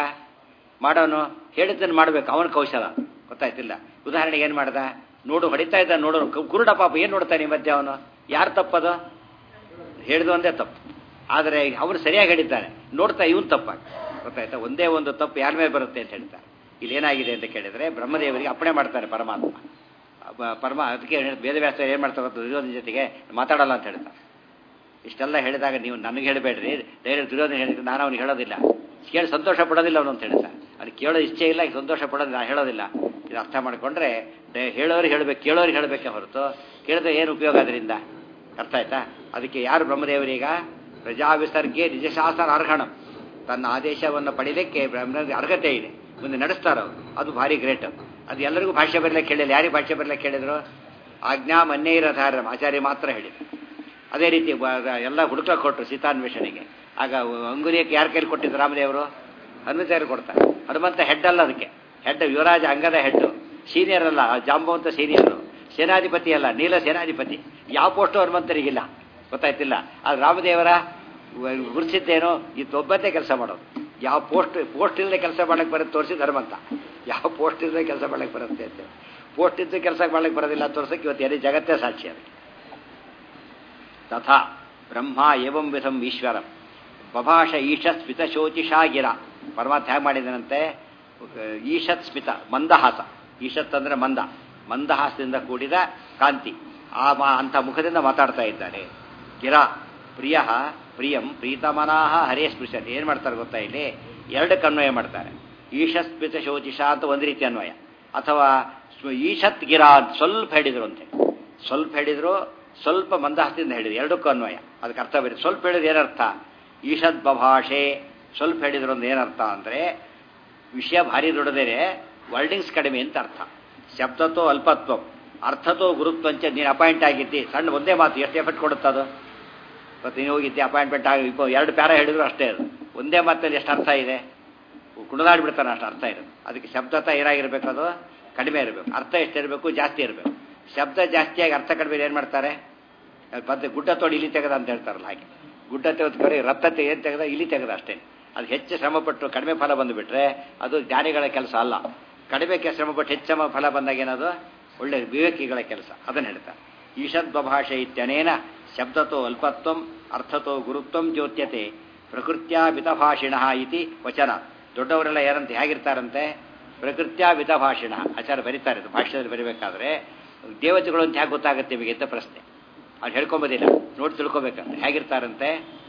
ಮಾಡೋನು ಹೇಳಿದ್ದನ್ನು ಮಾಡ್ಬೇಕು ಅವನ ಕೌಶಲ ಗೊತ್ತಾಯ್ತಿಲ್ಲ ಉದಾಹರಣೆಗೆ ಏನು ಮಾಡ್ದ ನೋಡು ಹೊಡಿತಾ ಇದ್ದ ನೋಡೋನು ಕು- ಕುರುಡ ಪಾಪ ಏನು ನೋಡ್ತಾನೆ ಈ ಮಧ್ಯೆ ಅವನು ಯಾರು ತಪ್ಪದು ಹೇಳಿದ ಒಂದೇ ತಪ್ಪು ಆದರೆ ಅವನು ಸರಿಯಾಗಿ ಹೇಳಿದ್ದಾನೆ ನೋಡ್ತಾ ಇವನು ತಪ್ಪಾಗಿ ಗೊತ್ತಾಯ್ತಾ ಒಂದೇ ಒಂದು ತಪ್ಪು ಯಾರ ಮೇಲೆ ಬರುತ್ತೆ ಅಂತ ಹೇಳ್ತಾರೆ ಇಲ್ಲಿ ಏನಾಗಿದೆ ಅಂತ ಕೇಳಿದ್ರೆ ಬ್ರಹ್ಮದೇವರಿಗೆ ಅಪ್ಪಣೆ ಮಾಡ್ತಾರೆ ಪರಮಾತ್ಮ ಅಬ್ಬ- ಪರಮ ಅದಕ್ಕೆ ವೇದವ್ಯಾಸ ಏನು ಮಾಡ್ತಾರೆ ಗೊತ್ತಾ? ದುರ್ಯೋಧನ ಜೊತೆಗೆ ಮಾತಾಡಲ್ಲ ಅಂತ ಹೇಳ್ತಾರೆ ಇಷ್ಟೆಲ್ಲ ಹೇಳಿದಾಗ ನೀವು ನನಗೆ ಹೇಳಬೇಡ್ರಿ ಡೈರೆಕ್ಟ್ ದುರ್ಯೋಧನ ಹೇಳಿದ್ರೆ ನಾನು ಅವ್ನಿಗೆ ಹೇಳೋದಿಲ್ಲ ಕೇಳಿ ಸಂತೋಷ ಪಡೋದಿಲ್ಲ ಅವನು ಅಂತ ಹೇಳ್ತಾರೆ ಅದು ಕೇಳೋ ಇಚ್ಛೆ ಇಲ್ಲ ಈಗ ಸಂತೋಷ ಪಡೋದಿಲ್ಲ ನಾನು ಹೇಳೋದಿಲ್ಲ ಇದು ಅರ್ಥ ಮಾಡಿಕೊಂಡ್ರೆ ಹೇಳೋರಿಗೆ ಹೇಳಬೇಕು ಕೇಳೋರಿಗೆ ಹೇಳಬೇಕೆ ಹೊರತು ಕೇಳಿದ್ರೆ ಏನು ಉಪಯೋಗ ಅದರಿಂದ ಅರ್ಥ ಆಯ್ತಾ ಅದಕ್ಕೆ ಯಾರು ಬ್ರಹ್ಮದೇವರೀಗ ಪ್ರಜಾ ವಿಸರ್ಗೆ ನಿಜಶಾಸನ ಅರ್ಹಣಂ ತನ್ನ ಆದೇಶವನ್ನು ಪಡೀಲಿಕ್ಕೆ ಬ್ರಹ್ಮನಿಗೆ ಅರ್ಹತೆ ಇದೆ ಮುಂದೆ ನಡೆಸ್ತಾರೆ ಅವರು ಅದು ಭಾರಿ ಗ್ರೇಟ್ ಅದು ಎಲ್ಲರಿಗೂ ಭಾಷೆ ಬರಲಿಕ್ಕೆ ಕೇಳಿಲ್ಲ ಯಾರಿಗೆ ಭಾಷೆ ಬರಲಿಕ್ಕೆ ಕೇಳಿದ್ರು ಆಜ್ಞಾ ಮನ್ನೇರಧಾರ ಆಚಾರ್ಯ ಮಾತ್ರ ಹೇಳಿದ್ರು ಅದೇ ರೀತಿ ಬ- ಎಲ್ಲ ಹುಡುಕ ಕೊಟ್ಟರು ಸೀತಾನ್ವೇಷಣೆಗೆ ಆಗ ಅಂಗುಲಿಯಕ್ಕೆ ಯಾರ ಕೈಲಿ ಕೊಟ್ಟಿದ್ದು ರಾಮದೇವರು ಹನುಮಂತರು ಕೊಡ್ತಾರೆ ಹನುಮಂತ ಹೆಡ್ ಅಲ್ಲ ಅದಕ್ಕೆ ಹೆಡ್ ಯುವರಾಜ ಅಂಗದ ಹೆಡ್ ಸೀನಿಯರ್ ಅಲ್ಲ ಜಾಂಬವಂತ ಸೀನಿಯರು ಸೇನಾಧಿಪತಿ ಅಲ್ಲ ನೀಲ ಸೇನಾಧಿಪತಿ ಯಾವ ಪೋಸ್ಟು ಹನುಮಂತರಿಗಿಲ್ಲ ಗೊತ್ತಾಯ್ತಿಲ್ಲ ಅದು ರಾಮದೇವರ ಗುರುಸಿದ್ದೇನೋ ಒಬ್ಬಂದೇ ಕೆಲಸ ಮಾಡೋದು ಯಾವ ಪೋಸ್ಟ್ ಪೋಸ್ಟ್ ಇಲ್ಲದೆ ಕೆಲಸ ಮಾಡಕ್ಕೆ ಬರುತ್ತೆ ತೋರಿಸಿದ ಹನುಮಂತ ಯಾವ ಪೋಸ್ಟ್ ಇಲ್ಲದೆ ಕೆಲಸ ಮಾಡಕ್ಕೆ ಬರುತ್ತೆ ಅಂತ ಪೋಸ್ಟ್ ಇದ್ದು ಕೆಲಸ ಮಾಡಕ್ಕೆ ಬರೋದಿಲ್ಲ ತೋರ್ಸಕ್ಕೆ ಇವತ್ತು ಎಲ್ಲಿ ಜಗತ್ತೇ ಸಾಕ್ಷಿ ಅದಕ್ಕೆ ತಥಾ ಬ್ರಹ್ಮ ಏವಂ ವಿಧಂ ಈಶ್ವರಂ ಬಭಾಷ ಈಶತ್ ಸ್ಮಿತ ಶೋಚಿಷಾ ಗಿರ ಪರಮಾತ್ಮ ಹೇಗೆ ಮಾಡಿದನಂತೆ ಈಶತ್ ಸ್ಮಿತ ಮಂದಹಾಸ ಈಶತ್ ಅಂದ್ರೆ ಮಂದ ಮಂದಹಾಸದಿಂದ ಕೂಡಿದ ಕಾಂತಿ ಆ ಮಾ ಅಂಥ ಮುಖದಿಂದ ಮಾತಾಡ್ತಾ ಇದ್ದಾನೆ ಗಿರ ಪ್ರಿಯ ಪ್ರಿಯಂ ಪ್ರೀತಮನಾಹ ಹರೇ ಸ್ಪೃಶತ್ ಏನು ಮಾಡ್ತಾರೆ ಗೊತ್ತಾ ಇಲ್ಲಿ ಎರಡಕ್ಕೆ ಅನ್ವಯ ಮಾಡ್ತಾರೆ ಈಶತ್ ಸ್ಮಿತ ಶೋಚಿಷ ಅಂತ ಒಂದು ರೀತಿ ಅನ್ವಯ ಅಥವಾ ಸ್ವ- ಈಶತ್ ಗಿರ ಅಂತ ಸ್ವಲ್ಪ ಹೇಳಿದ್ರು ಅಂತ ಸ್ವಲ್ಪ ಹೇಳಿದ್ರು ಸ್ವಲ್ಪ ಮಂದಹಸ್ತಿಯಿಂದ ಹೇಳಿದ್ರು ಎರಡಕ್ಕೂ ಅನ್ವಯ ಅದಕ್ಕೆ ಅರ್ಥ ಬೇರೆ ಸ್ವಲ್ಪ ಹೇಳಿದ್ರು ಏನರ್ಥ ಈಶದ್ ಬಭಾಷೆ ಸ್ವಲ್ಪ ಹೇಳಿದ್ರು ಒಂದು ಏನರ್ಥ ಅಂದರೆ ವಿಷಯ ಭಾರಿ ದೊಡ್ಡದೇನೆ ವರ್ಡಿಂಗ್ಸ್ ಕಡಿಮೆ ಅಂತ ಅರ್ಥ ಶಬ್ದತೋ ಅಲ್ಪತ್ವ ಅರ್ಥತೋ ಗುರುತ್ವಂಚ ನೀನು ಅಪಾಯಿಂಟ್ ಆಗಿದ್ದಿ ಸಣ್ಣ ಒಂದೇ ಮಾತು ಎಷ್ಟು ಎಫೆಕ್ಟ್ ಕೊಡುತ್ತದು ಮತ್ತು ನೀನು ಹೋಗಿದ್ದೆ ಅಪಾಯಿಂಟ್ಮೆಂಟ್ ಆಗಿ ಇಪ್ಪ ಎರಡು ಪ್ಯಾರ ಹೇಳಿದ್ರು ಅಷ್ಟೇ ಅದು ಒಂದೇ ಮಾತಲ್ಲಿ ಎಷ್ಟು ಅರ್ಥ ಇದೆ ಕುಣಿದಾಡ್ಬಿಡ್ತಾನೆ ಅಷ್ಟು ಅರ್ಥ ಇರೋದು ಅದಕ್ಕೆ ಶಬ್ದತ ಏನಾಗಿರ್ಬೇಕು ಅದು ಕಡಿಮೆ ಇರಬೇಕು ಅರ್ಥ ಎಷ್ಟಿರಬೇಕು ಜಾಸ್ತಿ ಇರಬೇಕು ಶಬ್ದ ಜಾಸ್ತಿಯಾಗಿ ಅರ್ಥ ಕಡಿಮೆ ಏನು ಮಾಡ್ತಾರೆ ಮತ್ತೆ ಗುಡ್ಡ ತೋಡಿ ಇಲಿ ತೆಗೆದ ಅಂತ ಹೇಳ್ತಾರಲ್ಲ ಹಾಗೆ ಗುಡ್ಡ ತೆಗೆದುಕರೆ ರಥ ಏನು ತೆಗೆದ ಇಲಿ ತೆಗೆದ ಅಷ್ಟೇ ಅದು ಹೆಚ್ಚು ಶ್ರಮಪಟ್ಟು ಕಡಿಮೆ ಫಲ ಬಂದುಬಿಟ್ರೆ ಅದು ಜ್ಞಾನಿಗಳ ಕೆಲಸ ಅಲ್ಲ ಕಡಿಮೆ ಕೆ- ಶ್ರಮಪಟ್ಟು ಹೆಚ್ಚು ಶ್ರಮ ಫಲ ಬಂದಾಗ ಏನದು ಒಳ್ಳೆ ವಿವೇಕಿಗಳ ಕೆಲಸ ಅದನ್ನು ಹೇಳ್ತಾರೆ ಈಶದ್ವಭಾಷೆ ಇತ್ಯನೇನ ಶಬ್ದತೋ ಅಲ್ಪತ್ವಂ ಅರ್ಥತೋ ಗುರುತ್ವಂ ಜ್ಯೋತ್ಯತೆ ಪ್ರಕೃತ್ಯಾ ಮಿತಭಾಷಿಣ ಇತಿ ವಚನ ದೊಡ್ಡವರೆಲ್ಲ ಯಾರಂತೆ ಹೇಗಿರ್ತಾರಂತೆ ಪ್ರಕೃತ್ಯಾ ಮಿತಭಾಷಿಣ ಆಚಾರ ಬರೀತಾರೆ ಇದು ಭಾಷೆಯಲ್ಲಿ ಬರೀಬೇಕಾದ್ರೆ ದೇವತೆಗಳು ಅಂತ ಹೇಗೆ ಗೊತ್ತಾಗುತ್ತೆ ನಿಮಗೆ ಅಂತ ಪ್ರಶ್ನೆ ಅವ್ರು ಹೇಳ್ಕೊಂಬೋದಿಲ್ಲ ನೋಡಿ ತಿಳ್ಕೊಬೇಕಂತೆ ಹೇಗಿರ್ತಾರಂತೆ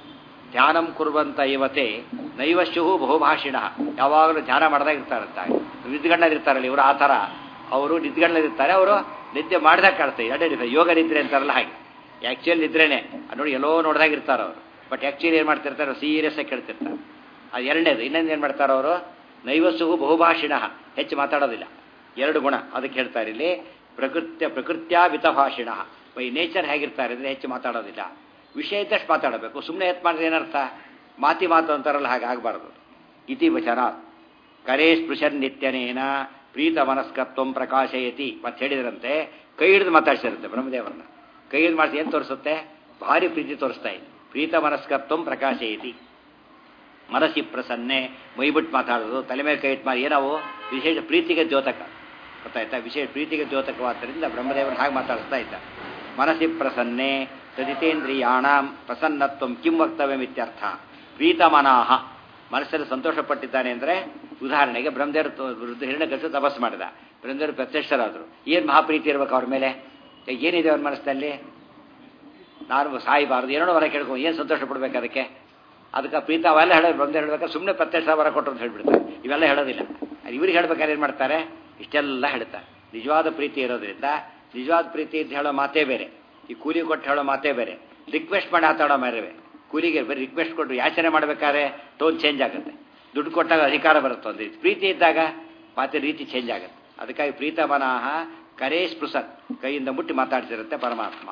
ಧ್ಯಾನಂ ಕುರುವಂತ ಇವತೆ ನೈವಶ್ಯು ಬಹುಭಾಷಿಣ ಯಾವಾಗಲೂ ಧ್ಯಾನ ಮಾಡ್ದಾಗ ಇರ್ತಾರಂತ ನಿದ್ಗಣ್ಣದಿರ್ತಾರಲ್ಲ ಇವರು ಆ ಥರ ಅವರು ನಿದ್ಗಣ್ಣದಿರ್ತಾರೆ ಅವರು ನಿದ್ದೆ ಮಾಡ್ದಾಗ ಕಾಡ್ತಾರೆ ಎರಡೇ difference. ಯೋಗ ನಿದ್ರೆ ಅಂತಾರಲ್ಲ ಹಾಗೆ ಆ್ಯಕ್ಚುಯಲ್ ನಿದ್ರೇನೆ ಅದ್ ನೋಡಿ ಎಲ್ಲೋ ನೋಡ್ದಾಗ ಇರ್ತಾರೆ ಅವರು ಬಟ್ ಆ್ಯಕ್ಚುಲಿ ಏನು ಮಾಡ್ತಿರ್ತಾರೆ ಸೀರಿಯಸ್ ಆಗಿ ಕೇಳ್ತಿರ್ತಾರೆ ಅದು ಎರಡನೇದು ಇನ್ನೊಂದು ಏನು ಮಾಡ್ತಾರೆ ಅವರು ನೈವಸ್ಸುಗು ಬಹುಭಾಷಿಣ ಹೆಚ್ಚು ಮಾತಾಡೋದಿಲ್ಲ ಎರಡು ಗುಣ ಅದಕ್ಕೆ ಹೇಳ್ತಾರೆ ಇಲ್ಲಿ ಪ್ರಕೃತ್ಯ ಪ್ರಕೃತ್ಯಾ ಮಿತಭಾಷಿಣ ಬೈ ನೇಚರ್ ಹೇಗಿರ್ತಾರೆ ಅಂದರೆ ಹೆಚ್ಚು ಮಾತಾಡೋದಿಲ್ಲ ವಿಷಯ ಇದ್ದಷ್ಟು ಮಾತಾಡಬೇಕು ಸುಮ್ಮನೆ ಎತ್ ಮಾಡಿದ್ರೆ ಏನರ್ಥ ಮಾತಿ ಮಾತು ಅಂತಾರಲ್ಲ ಹಾಗೆ ಆಗಬಾರ್ದು ಇತಿ ವಚನ ಕರೇ ಸ್ಪೃಶನ್ ನಿತ್ಯನೇನ ಪ್ರೀತ ಮನಸ್ಕತ್ವಂ ಪ್ರಕಾಶಯತಿ ಮತ್ತೆ ಹೇಳಿದ್ರಂತೆ ಕೈ ಹಿಡಿದು ಮಾತಾಡ್ಸಿರುತ್ತೆ ಬ್ರಹ್ಮದೇವರನ್ನ ಕೈ ಹಿಡಿದು ಮಾಡಿಸಿ ಏನು ತೋರಿಸುತ್ತೆ ಭಾರಿ ಪ್ರೀತಿ ತೋರಿಸ್ತಾ ಇದೆ ಪ್ರೀತ ಮನಸ್ಕತ್ವಂ ಪ್ರಕಾಶಯತಿ ಮನಸ್ಸಿ ಪ್ರಸನ್ನೆ ಮೈಬಿಟ್ಟು ಮಾತಾಡೋದು ತಲೆ ಮೇಲೆ ಕೈ ಇಟ್ಟು ಮಾಡಿ ಏನವು ವಿಶೇಷ ಪ್ರೀತಿಗೆ ದ್ಯೋತಕ ಗೊತ್ತಾಯ್ತಾ ವಿಶೇಷ ಪ್ರೀತಿಗೆ ದ್ಯೋತಕವಾದ್ದರಿಂದ ಬ್ರಹ್ಮದೇವರು ಹಾಗೆ ಮಾತಾಡಿಸ್ತಾ ಇದ್ದ ಮನಸ್ಸಿ ಪ್ರಸನ್ನೆ ತದಿತೇಂದ್ರಿಯಾಣಾಂ ಪ್ರಸನ್ನತ್ವಂ ಕಿಂ ವಕ್ತವ್ಯಮಿತ್ಯರ್ಥ ಪ್ರೀತಮನಾಹ ಮನಸ್ಸಲ್ಲಿ ಸಂತೋಷಪಟ್ಟಿದ್ದಾನೆ ಅಂದರೆ ಉದಾಹರಣೆಗೆ ಬ್ರಹ್ಮದೇವರು ವಿರುದ್ಧ ಹಿರಣ್ಯಕಶು ತಪಸ್ ಮಾಡಿದ ಬ್ರಹ್ಮದೇವರು ಪ್ರತ್ಯಕ್ಷರಾದರು ಏನು ಮಹಾಪ್ರೀತಿ ಇರ್ಬೇಕು ಅವ್ರ ಮೇಲೆ ಏನಿದೆ ಅವ್ರ ಮನಸ್ಸಿನಲ್ಲಿ ನಾನು ಸಾಯಬಾರ್ದು ಏನೋ ವರ ಕೇಳ್ಕೊಂಡು ಏನು ಸಂತೋಷ ಪಡ್ಬೇಕು ಅದಕ್ಕೆ ಅದಕ್ಕೆ ಪ್ರೀತ ಅವೆಲ್ಲ ಹೇಳೋದು ಬಂದು ಹೇಳ್ಬೇಕಾದ್ರೆ ಸುಮ್ಮನೆ ಪ್ರತ್ಯಕ್ಷ ವರ ಕೊಟ್ಟರು ಅಂತ ಹೇಳ್ಬಿಡ್ತಾರೆ ಇವೆಲ್ಲ ಹೇಳೋದಿಲ್ಲ ಇವ್ರಿಗೆ ಹೇಳ್ಬೇಕಾದ್ರೆ ಏನು ಮಾಡ್ತಾರೆ ಇಷ್ಟೆಲ್ಲ ಹೇಳ್ತಾರೆ ನಿಜವಾದ ಪ್ರೀತಿ ಇರೋದ್ರಿಂದ ನಿಜವಾದ ಪ್ರೀತಿ ಅಂತ ಹೇಳೋ ಮಾತೇ ಬೇರೆ ಈ ಕೂಲಿ ಕೊಟ್ಟು ಹೇಳೋ ಮಾತೇ ಬೇರೆ ರಿಕ್ವೆಸ್ಟ್ ಮಾಡಿ ಮಾತಾಡೋ ಬೇರೆ ಕೂಲಿಗೆ ಬರೀ ರಿಕ್ವೆಸ್ಟ್ ಕೊಟ್ಟು ಯಾಚನೆ ಮಾಡಬೇಕಾದ್ರೆ ಟೋನ್ ಚೇಂಜ್ ಆಗುತ್ತೆ ದುಡ್ಡು ಕೊಟ್ಟಾಗ ಅಧಿಕಾರ ಬರುತ್ತೆ ಒಂದು ರೀತಿ ಪ್ರೀತಿ ಇದ್ದಾಗ ಮಾತಿನ ರೀತಿ ಚೇಂಜ್ ಆಗುತ್ತೆ ಅದಕ್ಕಾಗಿ ಪ್ರೀತ ಮನಃ ಕರೇ ಸ್ಪೃಸತ್ ಕೈಯಿಂದ ಮುಟ್ಟಿ ಮಾತಾಡ್ತಿರುತ್ತೆ ಪರಮಾತ್ಮ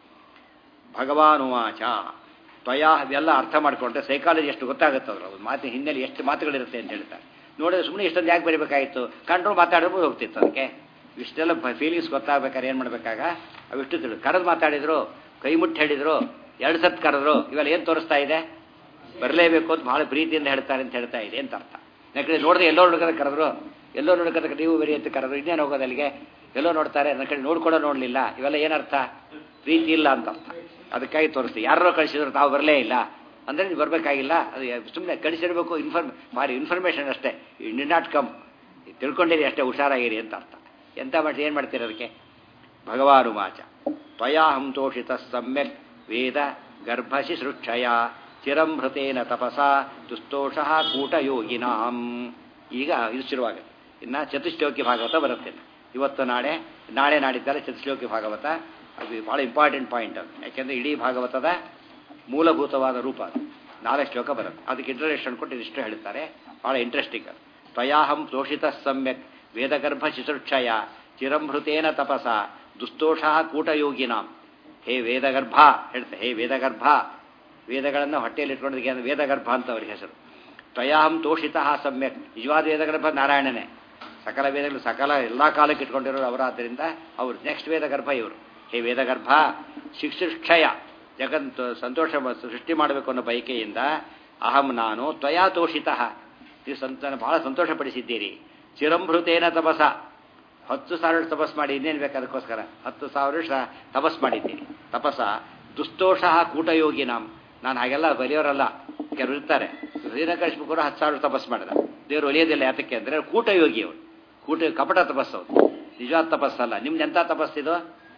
ಭಗವಾನುವಾಚ ತ್ವಯಾ ಇವೆಲ್ಲ ಅರ್ಥ ಮಾಡಿಕೊಂಡ್ರೆ ಸೈಕಾಲಜಿ ಎಷ್ಟು ಗೊತ್ತಾಗುತ್ತೆ ಅವರು ಮಾತಿನ ಹಿನ್ನೆಲೆ ಎಷ್ಟು ಮಾತುಗಳಿರುತ್ತೆ ಅಂತ ಹೇಳ್ತಾರೆ ನೋಡಿದ್ರೆ ಸುಮ್ಮನೆ ಇಷ್ಟೊಂದು ಯಾಕೆ ಬರೀಬೇಕಾಗಿತ್ತು ಕಂಡ್ರು ಮಾತಾಡೋದು ಹೋಗ್ತಿತ್ತು ಅದಕ್ಕೆ ಇಷ್ಟೆಲ್ಲ ಫೀಲಿಂಗ್ಸ್ ಗೊತ್ತಾಗಬೇಕಾದ್ರೆ ಏನು ಮಾಡಬೇಕಾಗ ಅವಿಷ್ಟು ತಿಳಿ ಕರೆದು ಮಾತಾಡಿದ್ರು ಕೈ ಮುಟ್ಟಿ ಹೇಳಿದ್ರು ಎರಡು ಸತ್ ಕರೆದ್ರು ಇವೆಲ್ಲ ಏನು ತೋರಿಸ್ತಾ ಇದೆ ಬರಲೇಬೇಕು ಅಂತ ಭಾಳ ಪ್ರೀತಿಯಿಂದ ಹೇಳ್ತಾರೆ ಅಂತ ಹೇಳ್ತಾ ಇದೆ ಅಂತ ಅರ್ಥ ಯಾಕಂದ್ರೆ ನೋಡಿದ್ರೆ ಎಲ್ಲೋ ನೋಡ್ಕೋದ ಕರೆದ್ರು ಎಲ್ಲೋ ನೋಡ್ಕೋದಕ್ಕೆ ನೀವು ಬರೀ ಅಂತ ಕರೆದ್ರು ಇನ್ನೇನು ಹೋಗೋದು ಅಲ್ಲಿಗೆ ಎಲ್ಲೋ ನೋಡ್ತಾರೆ ನನ್ನ ಕಡೆ ನೋಡ್ಕೊಡೋ ನೋಡಲಿಲ್ಲ ಇವೆಲ್ಲ ಏನರ್ಥ ಪ್ರೀತಿ ಇಲ್ಲ ಅಂತ ಅರ್ಥ ಅದಕ್ಕಾಗಿ ತೋರಿಸ್ತೀವಿ ಯಾರೋ ಕಳಿಸಿದ್ರು ತಾವು ಬರಲೇ ಇಲ್ಲ ಅಂದರೆ ನೀವು ಬರಬೇಕಾಗಿಲ್ಲ ಅದು ಸುಮ್ಮನೆ ಕಳಿಸಿರ್ಬೇಕು ಇನ್ಫಾರ್ಮ್ ಭಾರಿ ಇನ್ಫಾರ್ಮೇಷನ್ ಅಷ್ಟೇ ನಿ ನಾಟ್ ಕಮ್ ತಿಳ್ಕೊಂಡಿರಿ ಅಷ್ಟೇ ಹುಷಾರಾಗಿರಿ ಅಂತ ಅರ್ಥ ಎಂತ ಮಾಡಿ ಏನು ಮಾಡ್ತೀರಿ ಅದಕ್ಕೆ ಭಗವಾನುವಾಚ ತ್ವಯಾಹಂ ತೋಷಿತ ಸಮ್ಯಕ್ ವೇದ ಗರ್ಭಶಿಸೃಕ್ಷಯ ಚಿರಂಭೃತೇನ ತಪಸ ದುಸ್ತೋಷ ಕೂಟಯೋಗಿನಾಂ ಈಗ ಇದು ಶುರುವಾಗುತ್ತೆ ಇನ್ನು ಚತುಶ್ಲೋಕಿ ಭಾಗವತ ಬರುತ್ತೆ ಇವತ್ತು ನಾಳೆ ನಾಳೆ ನಾಡಿದ್ದರೆ ಚತುಶ್ಲೋಕಿ ಭಾಗವತ ಅದು ಭಾಳ ಇಂಪಾರ್ಟೆಂಟ್ ಪಾಯಿಂಟ್ ಅದು ಯಾಕೆಂದರೆ ಇಡೀ ಭಾಗವತದ ಮೂಲಭೂತವಾದ ರೂಪ ಅದು ನಾಲ್ಕು ಶ್ಲೋಕ ಬರುತ್ತೆ ಅದಕ್ಕೆ ಇಂಟ್ರಡಕ್ಷನ್ ಕೊಟ್ಟು ಇದಿಷ್ಟು ಹೇಳ್ತಾರೆ ಭಾಳ ಇಂಟ್ರೆಸ್ಟಿಂಗ್ ಅದು ತ್ವಯಾಹಂ ತೋಷಿತ ಸಮ್ಯಕ್ ವೇದಗರ್ಭ ಶಿಶುಕ್ಷಯ ಚಿರಂಭೃತೇನ ತಪಸ ದುಸ್ತೋಷ ಕೂಟಯೋಗಿನಾಂ ಹೇ ವೇದಗರ್ಭ ಹೇಳ್ತೆ ಹೇ ವೇದಗರ್ಭ ವೇದಗಳನ್ನು ಹೊಟ್ಟೆಯಲ್ಲಿ ಇಟ್ಕೊಂಡಿದ್ದಕ್ಕೆ ಅಂದ್ರೆ ವೇದಗರ್ಭ ಅಂತ ಅವ್ರಿಗೆ ಹೆಸರು ತ್ವಯಾಹಂ ತೋಷಿತ ಸಮ್ಯಕ್ ನಿಜವಾದ ವೇದಗರ್ಭ ನಾರಾಯಣನೇ ಸಕಲ ವೇದಗಳು ಸಕಲ ಎಲ್ಲ ಕಾಲಕ್ಕೆ ಇಟ್ಕೊಂಡಿರೋರು ಅವರಾದ್ದರಿಂದ ಅವರು ನೆಕ್ಸ್ಟ್ ವೇದಗರ್ಭ ಇವರು ಹೇ ವೇದಗರ್ಭ ಶಿಕ್ಷುಕ್ಷಯ ಜಗತ್ ಸಂತೋಷ ಸೃಷ್ಟಿ ಮಾಡಬೇಕು ಅನ್ನೋ ಬಯಕೆಯಿಂದ ಅಹಂ ನಾನು ತ್ವಯಾ ತೋಷಿತ ನೀವು ಸಂತಾನ ಬಹಳ ಸಂತೋಷಪಡಿಸಿದ್ದೀರಿ ಚಿರಂಭೃತೇನ ತಪಸ ಹತ್ತು ಸಾವಿರ ತಪಸ್ ಮಾಡಿ ಇನ್ನೇನು ಬೇಕು ಅದಕ್ಕೋಸ್ಕರ ಹತ್ತು ಸಾವಿರ ವರ್ಷ ತಪಸ್ ಮಾಡಿದ್ದೀನಿ ತಪಸ ದುಸ್ತೋಷ ಕೂಟಯೋಗಿ ನಾಮ್ ನಾನು ಹಾಗೆಲ್ಲ ಬಲಿಯೋರಲ್ಲ ಕೆಲವರು ಇರ್ತಾರೆ ಹಿರಕೃಷ್ಣ ಕೂಡ ಹತ್ತು ಸಾವಿರ ತಪಸ್ ಮಾಡಿದ ದೇವರು ಒಲಿಯೋದಿಲ್ಲ ಯಾತಕ್ಕೆ ಅಂದರೆ ಕೂಟಯೋಗಿ ಅವರು ಕೂಟ ಕಪಟ ತಪಸ್ಸು ಅವರು ನಿಜವಾದ ತಪಸ್ಸಲ್ಲ ನಿಮ್ದು ಎಂಥ ತಪಸ್ಸಿದು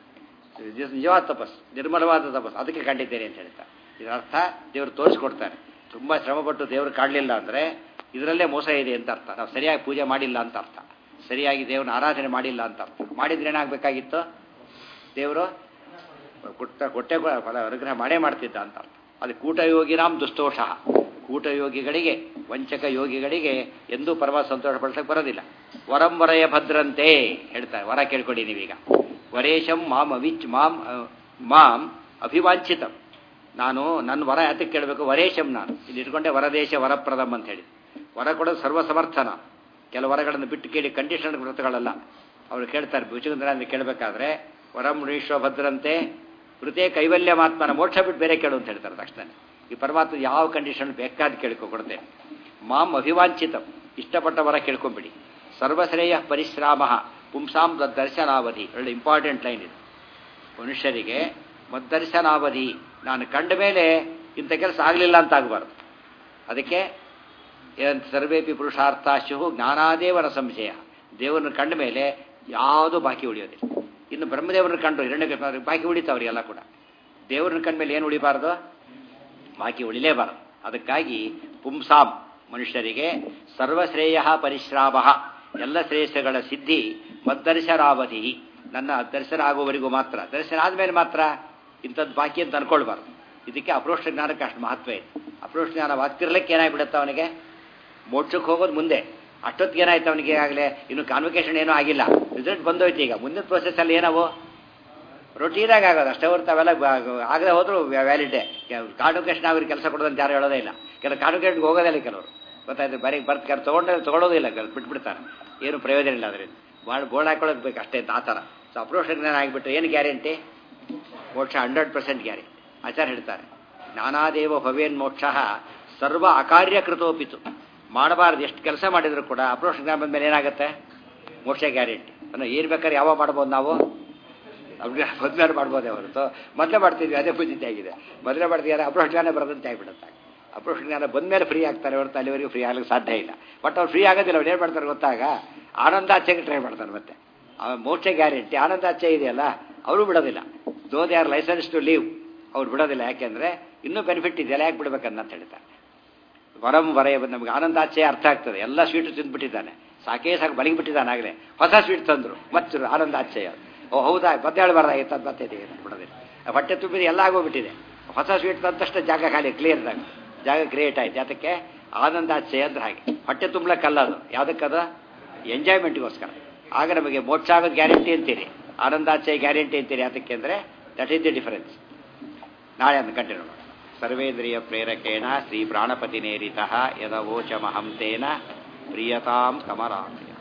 ನಿಜವಾದ ತಪಸ್ಸು ನಿರ್ಮಲವಾದ ತಪಸ್ಸು ಅದಕ್ಕೆ ಕಂಡಿದ್ದೇನೆ ಅಂತ ಹೇಳ್ತಾರೆ ಇದರ ಅರ್ಥ ದೇವರು ತೋರಿಸ್ಕೊಡ್ತಾರೆ ತುಂಬ ಶ್ರಮಪಟ್ಟು ದೇವರು ಕಾಡಲಿಲ್ಲ ಅಂದರೆ ಇದರಲ್ಲೇ ಮೋಸ ಇದೆ ಅಂತ ಅರ್ಥ ನಾವು ಸರಿಯಾಗಿ ಪೂಜೆ ಮಾಡಿಲ್ಲ ಅಂತ ಅರ್ಥ ಸರಿಯಾಗಿ ದೇವ್ರನ್ನ ಆರಾಧನೆ ಮಾಡಿಲ್ಲ ಅಂತ ಅರ್ಥ ಮಾಡಿದ್ರೆ ಏನಾಗಬೇಕಾಗಿತ್ತು ದೇವರು ಕೊಟ್ಟ ಕೊಟ್ಟೆ ಫಲ ಅನುಗ್ರಹ ಮಾಡೇ ಮಾಡ್ತಿದ್ದ ಅಂತ ಅರ್ಥ ಅದು ಕೂಟಯೋಗಿನಾಂ ದುಸ್ತೋಷ ಕೂಟಯೋಗಿಗಳಿಗೆ ವಂಚಕ ಯೋಗಿಗಳಿಗೆ ಎಂದೂ ಪರಮ ಸಂತೋಷ ಪಡಿಸಕ್ಕೆ ಬರೋದಿಲ್ಲ ವರಂ ವರಯ ಭದ್ರಂತೆ ಹೇಳ್ತಾರೆ ವರ ಕೇಳ್ಕೊಡಿ ನೀವೀಗ ವರೇಶಂ ಮಾಂ ಅವಿಚ್ ಮಾಂ ಮಾಂ ಅಭಿವಾಂಚಿತಂ ನಾನು ನನ್ನ ವರ ಯಾತಕ್ಕೆ ಕೇಳಬೇಕು ವರೇಶಂ ನಾನು ಇಲ್ಲಿ ಇಟ್ಕೊಂಡೆ ವರದೇಶ ವರಪ್ರದಂ ಅಂತ ಹೇಳಿ ವರ ಕೊಡೋದು ಸರ್ವಸಮರ್ಥನ ಕೆಲವು ವರಗಳನ್ನು ಬಿಟ್ಟು ಕೇಳಿ ಕಂಡೀಷನ್ ವ್ರತಗಳಲ್ಲ ಅವರು ಕೇಳ್ತಾರೆ ಭುಜಗಂದ್ರ ಕೇಳಬೇಕಾದ್ರೆ ವರಂ ಮುನೀಶ್ವ ಭದ್ರಂತೆ ವೃತೇ ಕೈವಲ್ಯ ಮಾತ್ಮನ ಮೋಕ್ಷ ಬಿಟ್ಟು ಬೇರೆ ಕೇಳು ಅಂತ ಹೇಳ್ತಾರೆ ತಕ್ಷಣ ಈ ಪರಮಾತ್ಮ ಯಾವ ಕಂಡೀಷನ್ ಬೇಕಾದ ಕೇಳ್ಕೊ ಕೊಡ್ತೇನೆ ಮಾಂ ಅಭಿವಾಂಚಿತಂ ಇಷ್ಟಪಟ್ಟ ವರ ಕೇಳ್ಕೊಂಬಿಡಿ ಸರ್ವಶ್ರೇಯ ಪರಿಶ್ರಾಮ ಪುಂಸಾಂ ದರ್ಶನಾವಧಿ ಒಳ್ಳೆ ಇಂಪಾರ್ಟೆಂಟ್ ಲೈನ್ ಇದು ಮನುಷ್ಯರಿಗೆ ಮದ್ದರ್ಶನಾವಧಿ ನಾನು ಕಂಡ ಮೇಲೆ ಇಂಥ ಕೆಲಸ ಆಗಲಿಲ್ಲ ಅಂತ ಆಗಬಾರ್ದು ಅದಕ್ಕೆ ಸರ್ವೇಪಿ ಪುರುಷಾರ್ಥಾಶು ಜ್ಞಾನಾದೇವರ ಸಂಶಯ ದೇವರನ್ನು ಕಂಡ ಮೇಲೆ ಯಾವುದೂ ಬಾಕಿ ಉಳಿಯೋದಿಲ್ಲ ಇನ್ನು ಬ್ರಹ್ಮದೇವರನ್ನು ಕಂಡು ಹಿರಣ್ಯ ಬಾಕಿ ಉಳಿತಾವ್ರಿಗೆಲ್ಲ ಕೂಡ ದೇವರನ್ನ ಕಂಡ ಮೇಲೆ ಏನು ಉಳಿಬಾರ್ದು ಬಾಕಿ ಉಳಿಲೇಬಾರದು ಅದಕ್ಕಾಗಿ ಪುಂಸಾಂ ಮನುಷ್ಯರಿಗೆ ಸರ್ವಶ್ರೇಯ ಪರಿಶ್ರಾಮ ಎಲ್ಲ ಶ್ರೇಯಸ್ಸುಗಳ ಸಿದ್ಧಿ ಮದ್ದರ್ಶನಾವಧಿ ನನ್ನ ದರ್ಶನ ಆಗುವವರೆಗೂ ಮಾತ್ರ ದರ್ಶನ ಆದಮೇಲೆ ಮಾತ್ರ ಇಂಥದ್ದು ಬಾಕಿ ಅಂತ ಅನ್ಕೊಳ್ಬಾರ್ದು ಇದಕ್ಕೆ ಅಪ್ರೋಷ್ಟ ಜ್ಞಾನಕ್ಕೆ ಅಷ್ಟು ಮಹತ್ವ ಇದೆ ಅಪ್ರೋಷ್ಟ ಜ್ಞಾನ ಆಗ್ತಿರ್ಲಿಕ್ಕೆ ಏನಾಗ್ಬಿಡುತ್ತೆ ಅವನಿಗೆ ಮೋಕ್ಷಕ್ಕೆ ಹೋಗೋದು ಮುಂದೆ ಅಷ್ಟೊತ್ತಿಗೆ ಏನಾಯ್ತು ಅವನಿಗೆ ಆಗಲೇ ಇನ್ನು ಕಾನ್ವಿಕೇಶನ್ ಏನೂ ಆಗಿಲ್ಲ ರಿಸಲ್ಟ್ ಬಂದೋಯ್ತು ಈಗ ಮುಂದಿನ ಪ್ರೊಸೆಸ್ಸಲ್ಲಿ ಏನವು ರೊಟೀನಾಗಿ ಆಗೋದು ಅಷ್ಟೇ ಹೊರತು ಅವೆಲ್ಲ ಆಗದೆ ಹೋದ್ರು ವ್ಯಾಲಿಡೇ ಕಾನ್ವಿಕೇಶನ್ ಅವ್ರಿಗೆ ಕೆಲಸ ಕೊಡೋದಂತ ಯಾರು ಹೇಳೋದೇ ಇಲ್ಲ ಕೆಲವು ಕಾನ್ವಿಕೇಶನ್ಗೆ ಹೋಗೋದಿಲ್ಲ ಕೆಲವರು ಗೊತ್ತಾಯ್ತು ಬರೀ ಬರ್ತ್ ಕರ್ ತೊಗೊಂಡ್ರೆ ತೊಗೊಳೋದಿಲ್ಲ ಕೆಲವು ಬಿಟ್ಬಿಡ್ತಾರೆ ಏನು ಪ್ರಯೋಜನ ಇಲ್ಲ ಅದರಿಂದ ಭಾಳ ಬೋರ್ಡ್ ಹಾಕೊಳ್ಳೋದು ಬೇಕು ಅಷ್ಟೇ ಆ ಥರ ಸೊ ಅಪ್ರೋಷ ಜ್ಞಾನ ಆಗಿಬಿಟ್ರೆ ಏನು ಗ್ಯಾರಂಟಿ ಮೋಕ್ಷ ಹಂಡ್ರೆಡ್ ಪರ್ಸೆಂಟ್ ಗ್ಯಾರಂಟಿ ಆಚಾರ ಹೇಳ್ತಾರೆ ನಾನಾದೇವ ಭವೇನ್ ಮೋಕ್ಷ ಸರ್ವ ಅಕಾರ್ಯಕೃತೋಪಿತು ಮಾಡಬಾರ್ದು ಎಷ್ಟು ಕೆಲಸ ಮಾಡಿದ್ರು ಕೂಡ ಅಪ್ರೋಷ ಜ್ಞಾನ ಬಂದಮೇಲೆ ಏನಾಗುತ್ತೆ ಮೋಕ್ಷ ಗ್ಯಾರಂಟಿ ಅನ್ನೋ ಏನು ಬೇಕಾದ್ರೆ ಯಾವಾಗ ಮಾಡ್ಬೋದು ನಾವು ಅವ್ರಿಗೆ ಮೊದಲೇ ಮಾಡ್ಬೋದೇ ಹೊರತು ಮೊದಲೇ ಮಾಡ್ತಿದ್ವಿ ಅದೇ ಪೂಜಿತೆ ಆಗಿದೆ ಮೊದಲೇ ಮಾಡ್ತಿದ್ದಾರೆ ಅಪ್ರೋಷ ಜ್ಞಾನ ಬರೋದಂತೆ ಆಗಿಬಿಡುತ್ತೆ ಅಪ್ರೋಷ ಜ್ಞಾನ ಬಂದಮೇಲೆ ಫ್ರೀ ಆಗ್ತಾರೆ ಹೊರತು ಅಲ್ಲಿವರೆಗೂ ಫ್ರೀ ಆಗಲಿಕ್ಕೆ ಸಾಧ್ಯ ಇಲ್ಲ ಬಟ್ ಅವ್ರು ಫ್ರೀ ಆಗೋದಿಲ್ಲ ಅವ್ರು ಏನು ಮಾಡ್ತಾರೆ ಗೊತ್ತಾಗ ಆನಂದ ಆಚೆಗೆ ಟ್ರೈ ಮಾಡ್ತಾರೆ ಮತ್ತೆ ಮೋಕ್ಷ ಗ್ಯಾರಂಟಿ ಆನಂದ ಆಚೆ ಇದೆಯಲ್ಲ ಅವರು ಬಿಡೋದಿಲ್ಲ though they are licence to leave ಅವ್ರು ಬಿಡೋದಿಲ್ಲ ಯಾಕೆಂದರೆ ಇನ್ನೂ ಬೆನಿಫಿಟ್ ಇದೆಯಲ್ಲ ಯಾಕೆ ಬಿಡ್ಬೇಕಂತ ಹೇಳ್ತಾರೆ ವರಂ ವರಯ ನಮಗೆ ಆನಂದಾಚೆ ಅರ್ಥ ಆಗ್ತದೆ ಎಲ್ಲ ಸ್ವೀಟು ತಿಂದ್ಬಿಟ್ಟಿದ್ದಾನೆ ಸಾಕೇ ಸಾಕು ಬಲಗಿಬಿಟ್ಟಿದ್ದಾನಾಗಲೇ ಹೊಸ ಸ್ವೀಟ್ ತಂದರು ಮತ್ತು ಆನಂದ ಆಶ್ಚರ್ಯ ಓ ಹೌದಾ ಮತ್ತೆ ಹೇಳ್ಬಾರ್ದಾಗಿತ್ತು ಅದು ಮತ್ತೆ ಬಿಡೋದಿಲ್ಲ ಹೊಟ್ಟೆ ತುಂಬಿದ ಎಲ್ಲ ಆಗೋಗ್ಬಿಟ್ಟಿದೆ ಹೊಸ ಸ್ವೀಟ್ ತಂದ ತಕ್ಷಣ ಜಾಗ ಖಾಲಿ ಕ್ಲಿಯರ್ದಾಗ ಜಾಗ ಕ್ರಿಯೇಟ್ ಆಯ್ತು ಅದಕ್ಕೆ ಆನಂದ ಆಶ್ಚರ್ಯ ಅಂದ್ರೆ ಹಾಗೆ ಹೊಟ್ಟೆ ತುಂಬಲಕ್ಕಲ್ಲ ಅದು ಯಾವುದಕ್ಕದ ಎಂಜಾಯ್ಮೆಂಟ್ಗೋಸ್ಕರ ಆಗ ನಮಗೆ ಮೋಕ್ಷ ಆಗೋದು ಗ್ಯಾರಂಟಿ ಅಂತೀರಿ ಆನಂದಾಚೆ ಗ್ಯಾರಂಟಿ ಅಂತೀರಿ ಅದಕ್ಕೆ ಅಂದರೆ ದಟ್ ಈಸ್ ದಿ ಡಿಫರೆನ್ಸ್ ನಾಳೆ ಅಂತ ಕಂಟಿನ್ಯೂ ಮಾಡೋಣ ಸರ್ವೇಂದ್ರಿಯ ಪ್ರೇರಕೇಣ ಶ್ರೀ ಪ್ರಾಣಪತಿ ನೇರಿತ ಯದವೋಚಮಹಂ ತೇನ ಪ್ರಿಯತಾಂ ಕಮರಾತೆ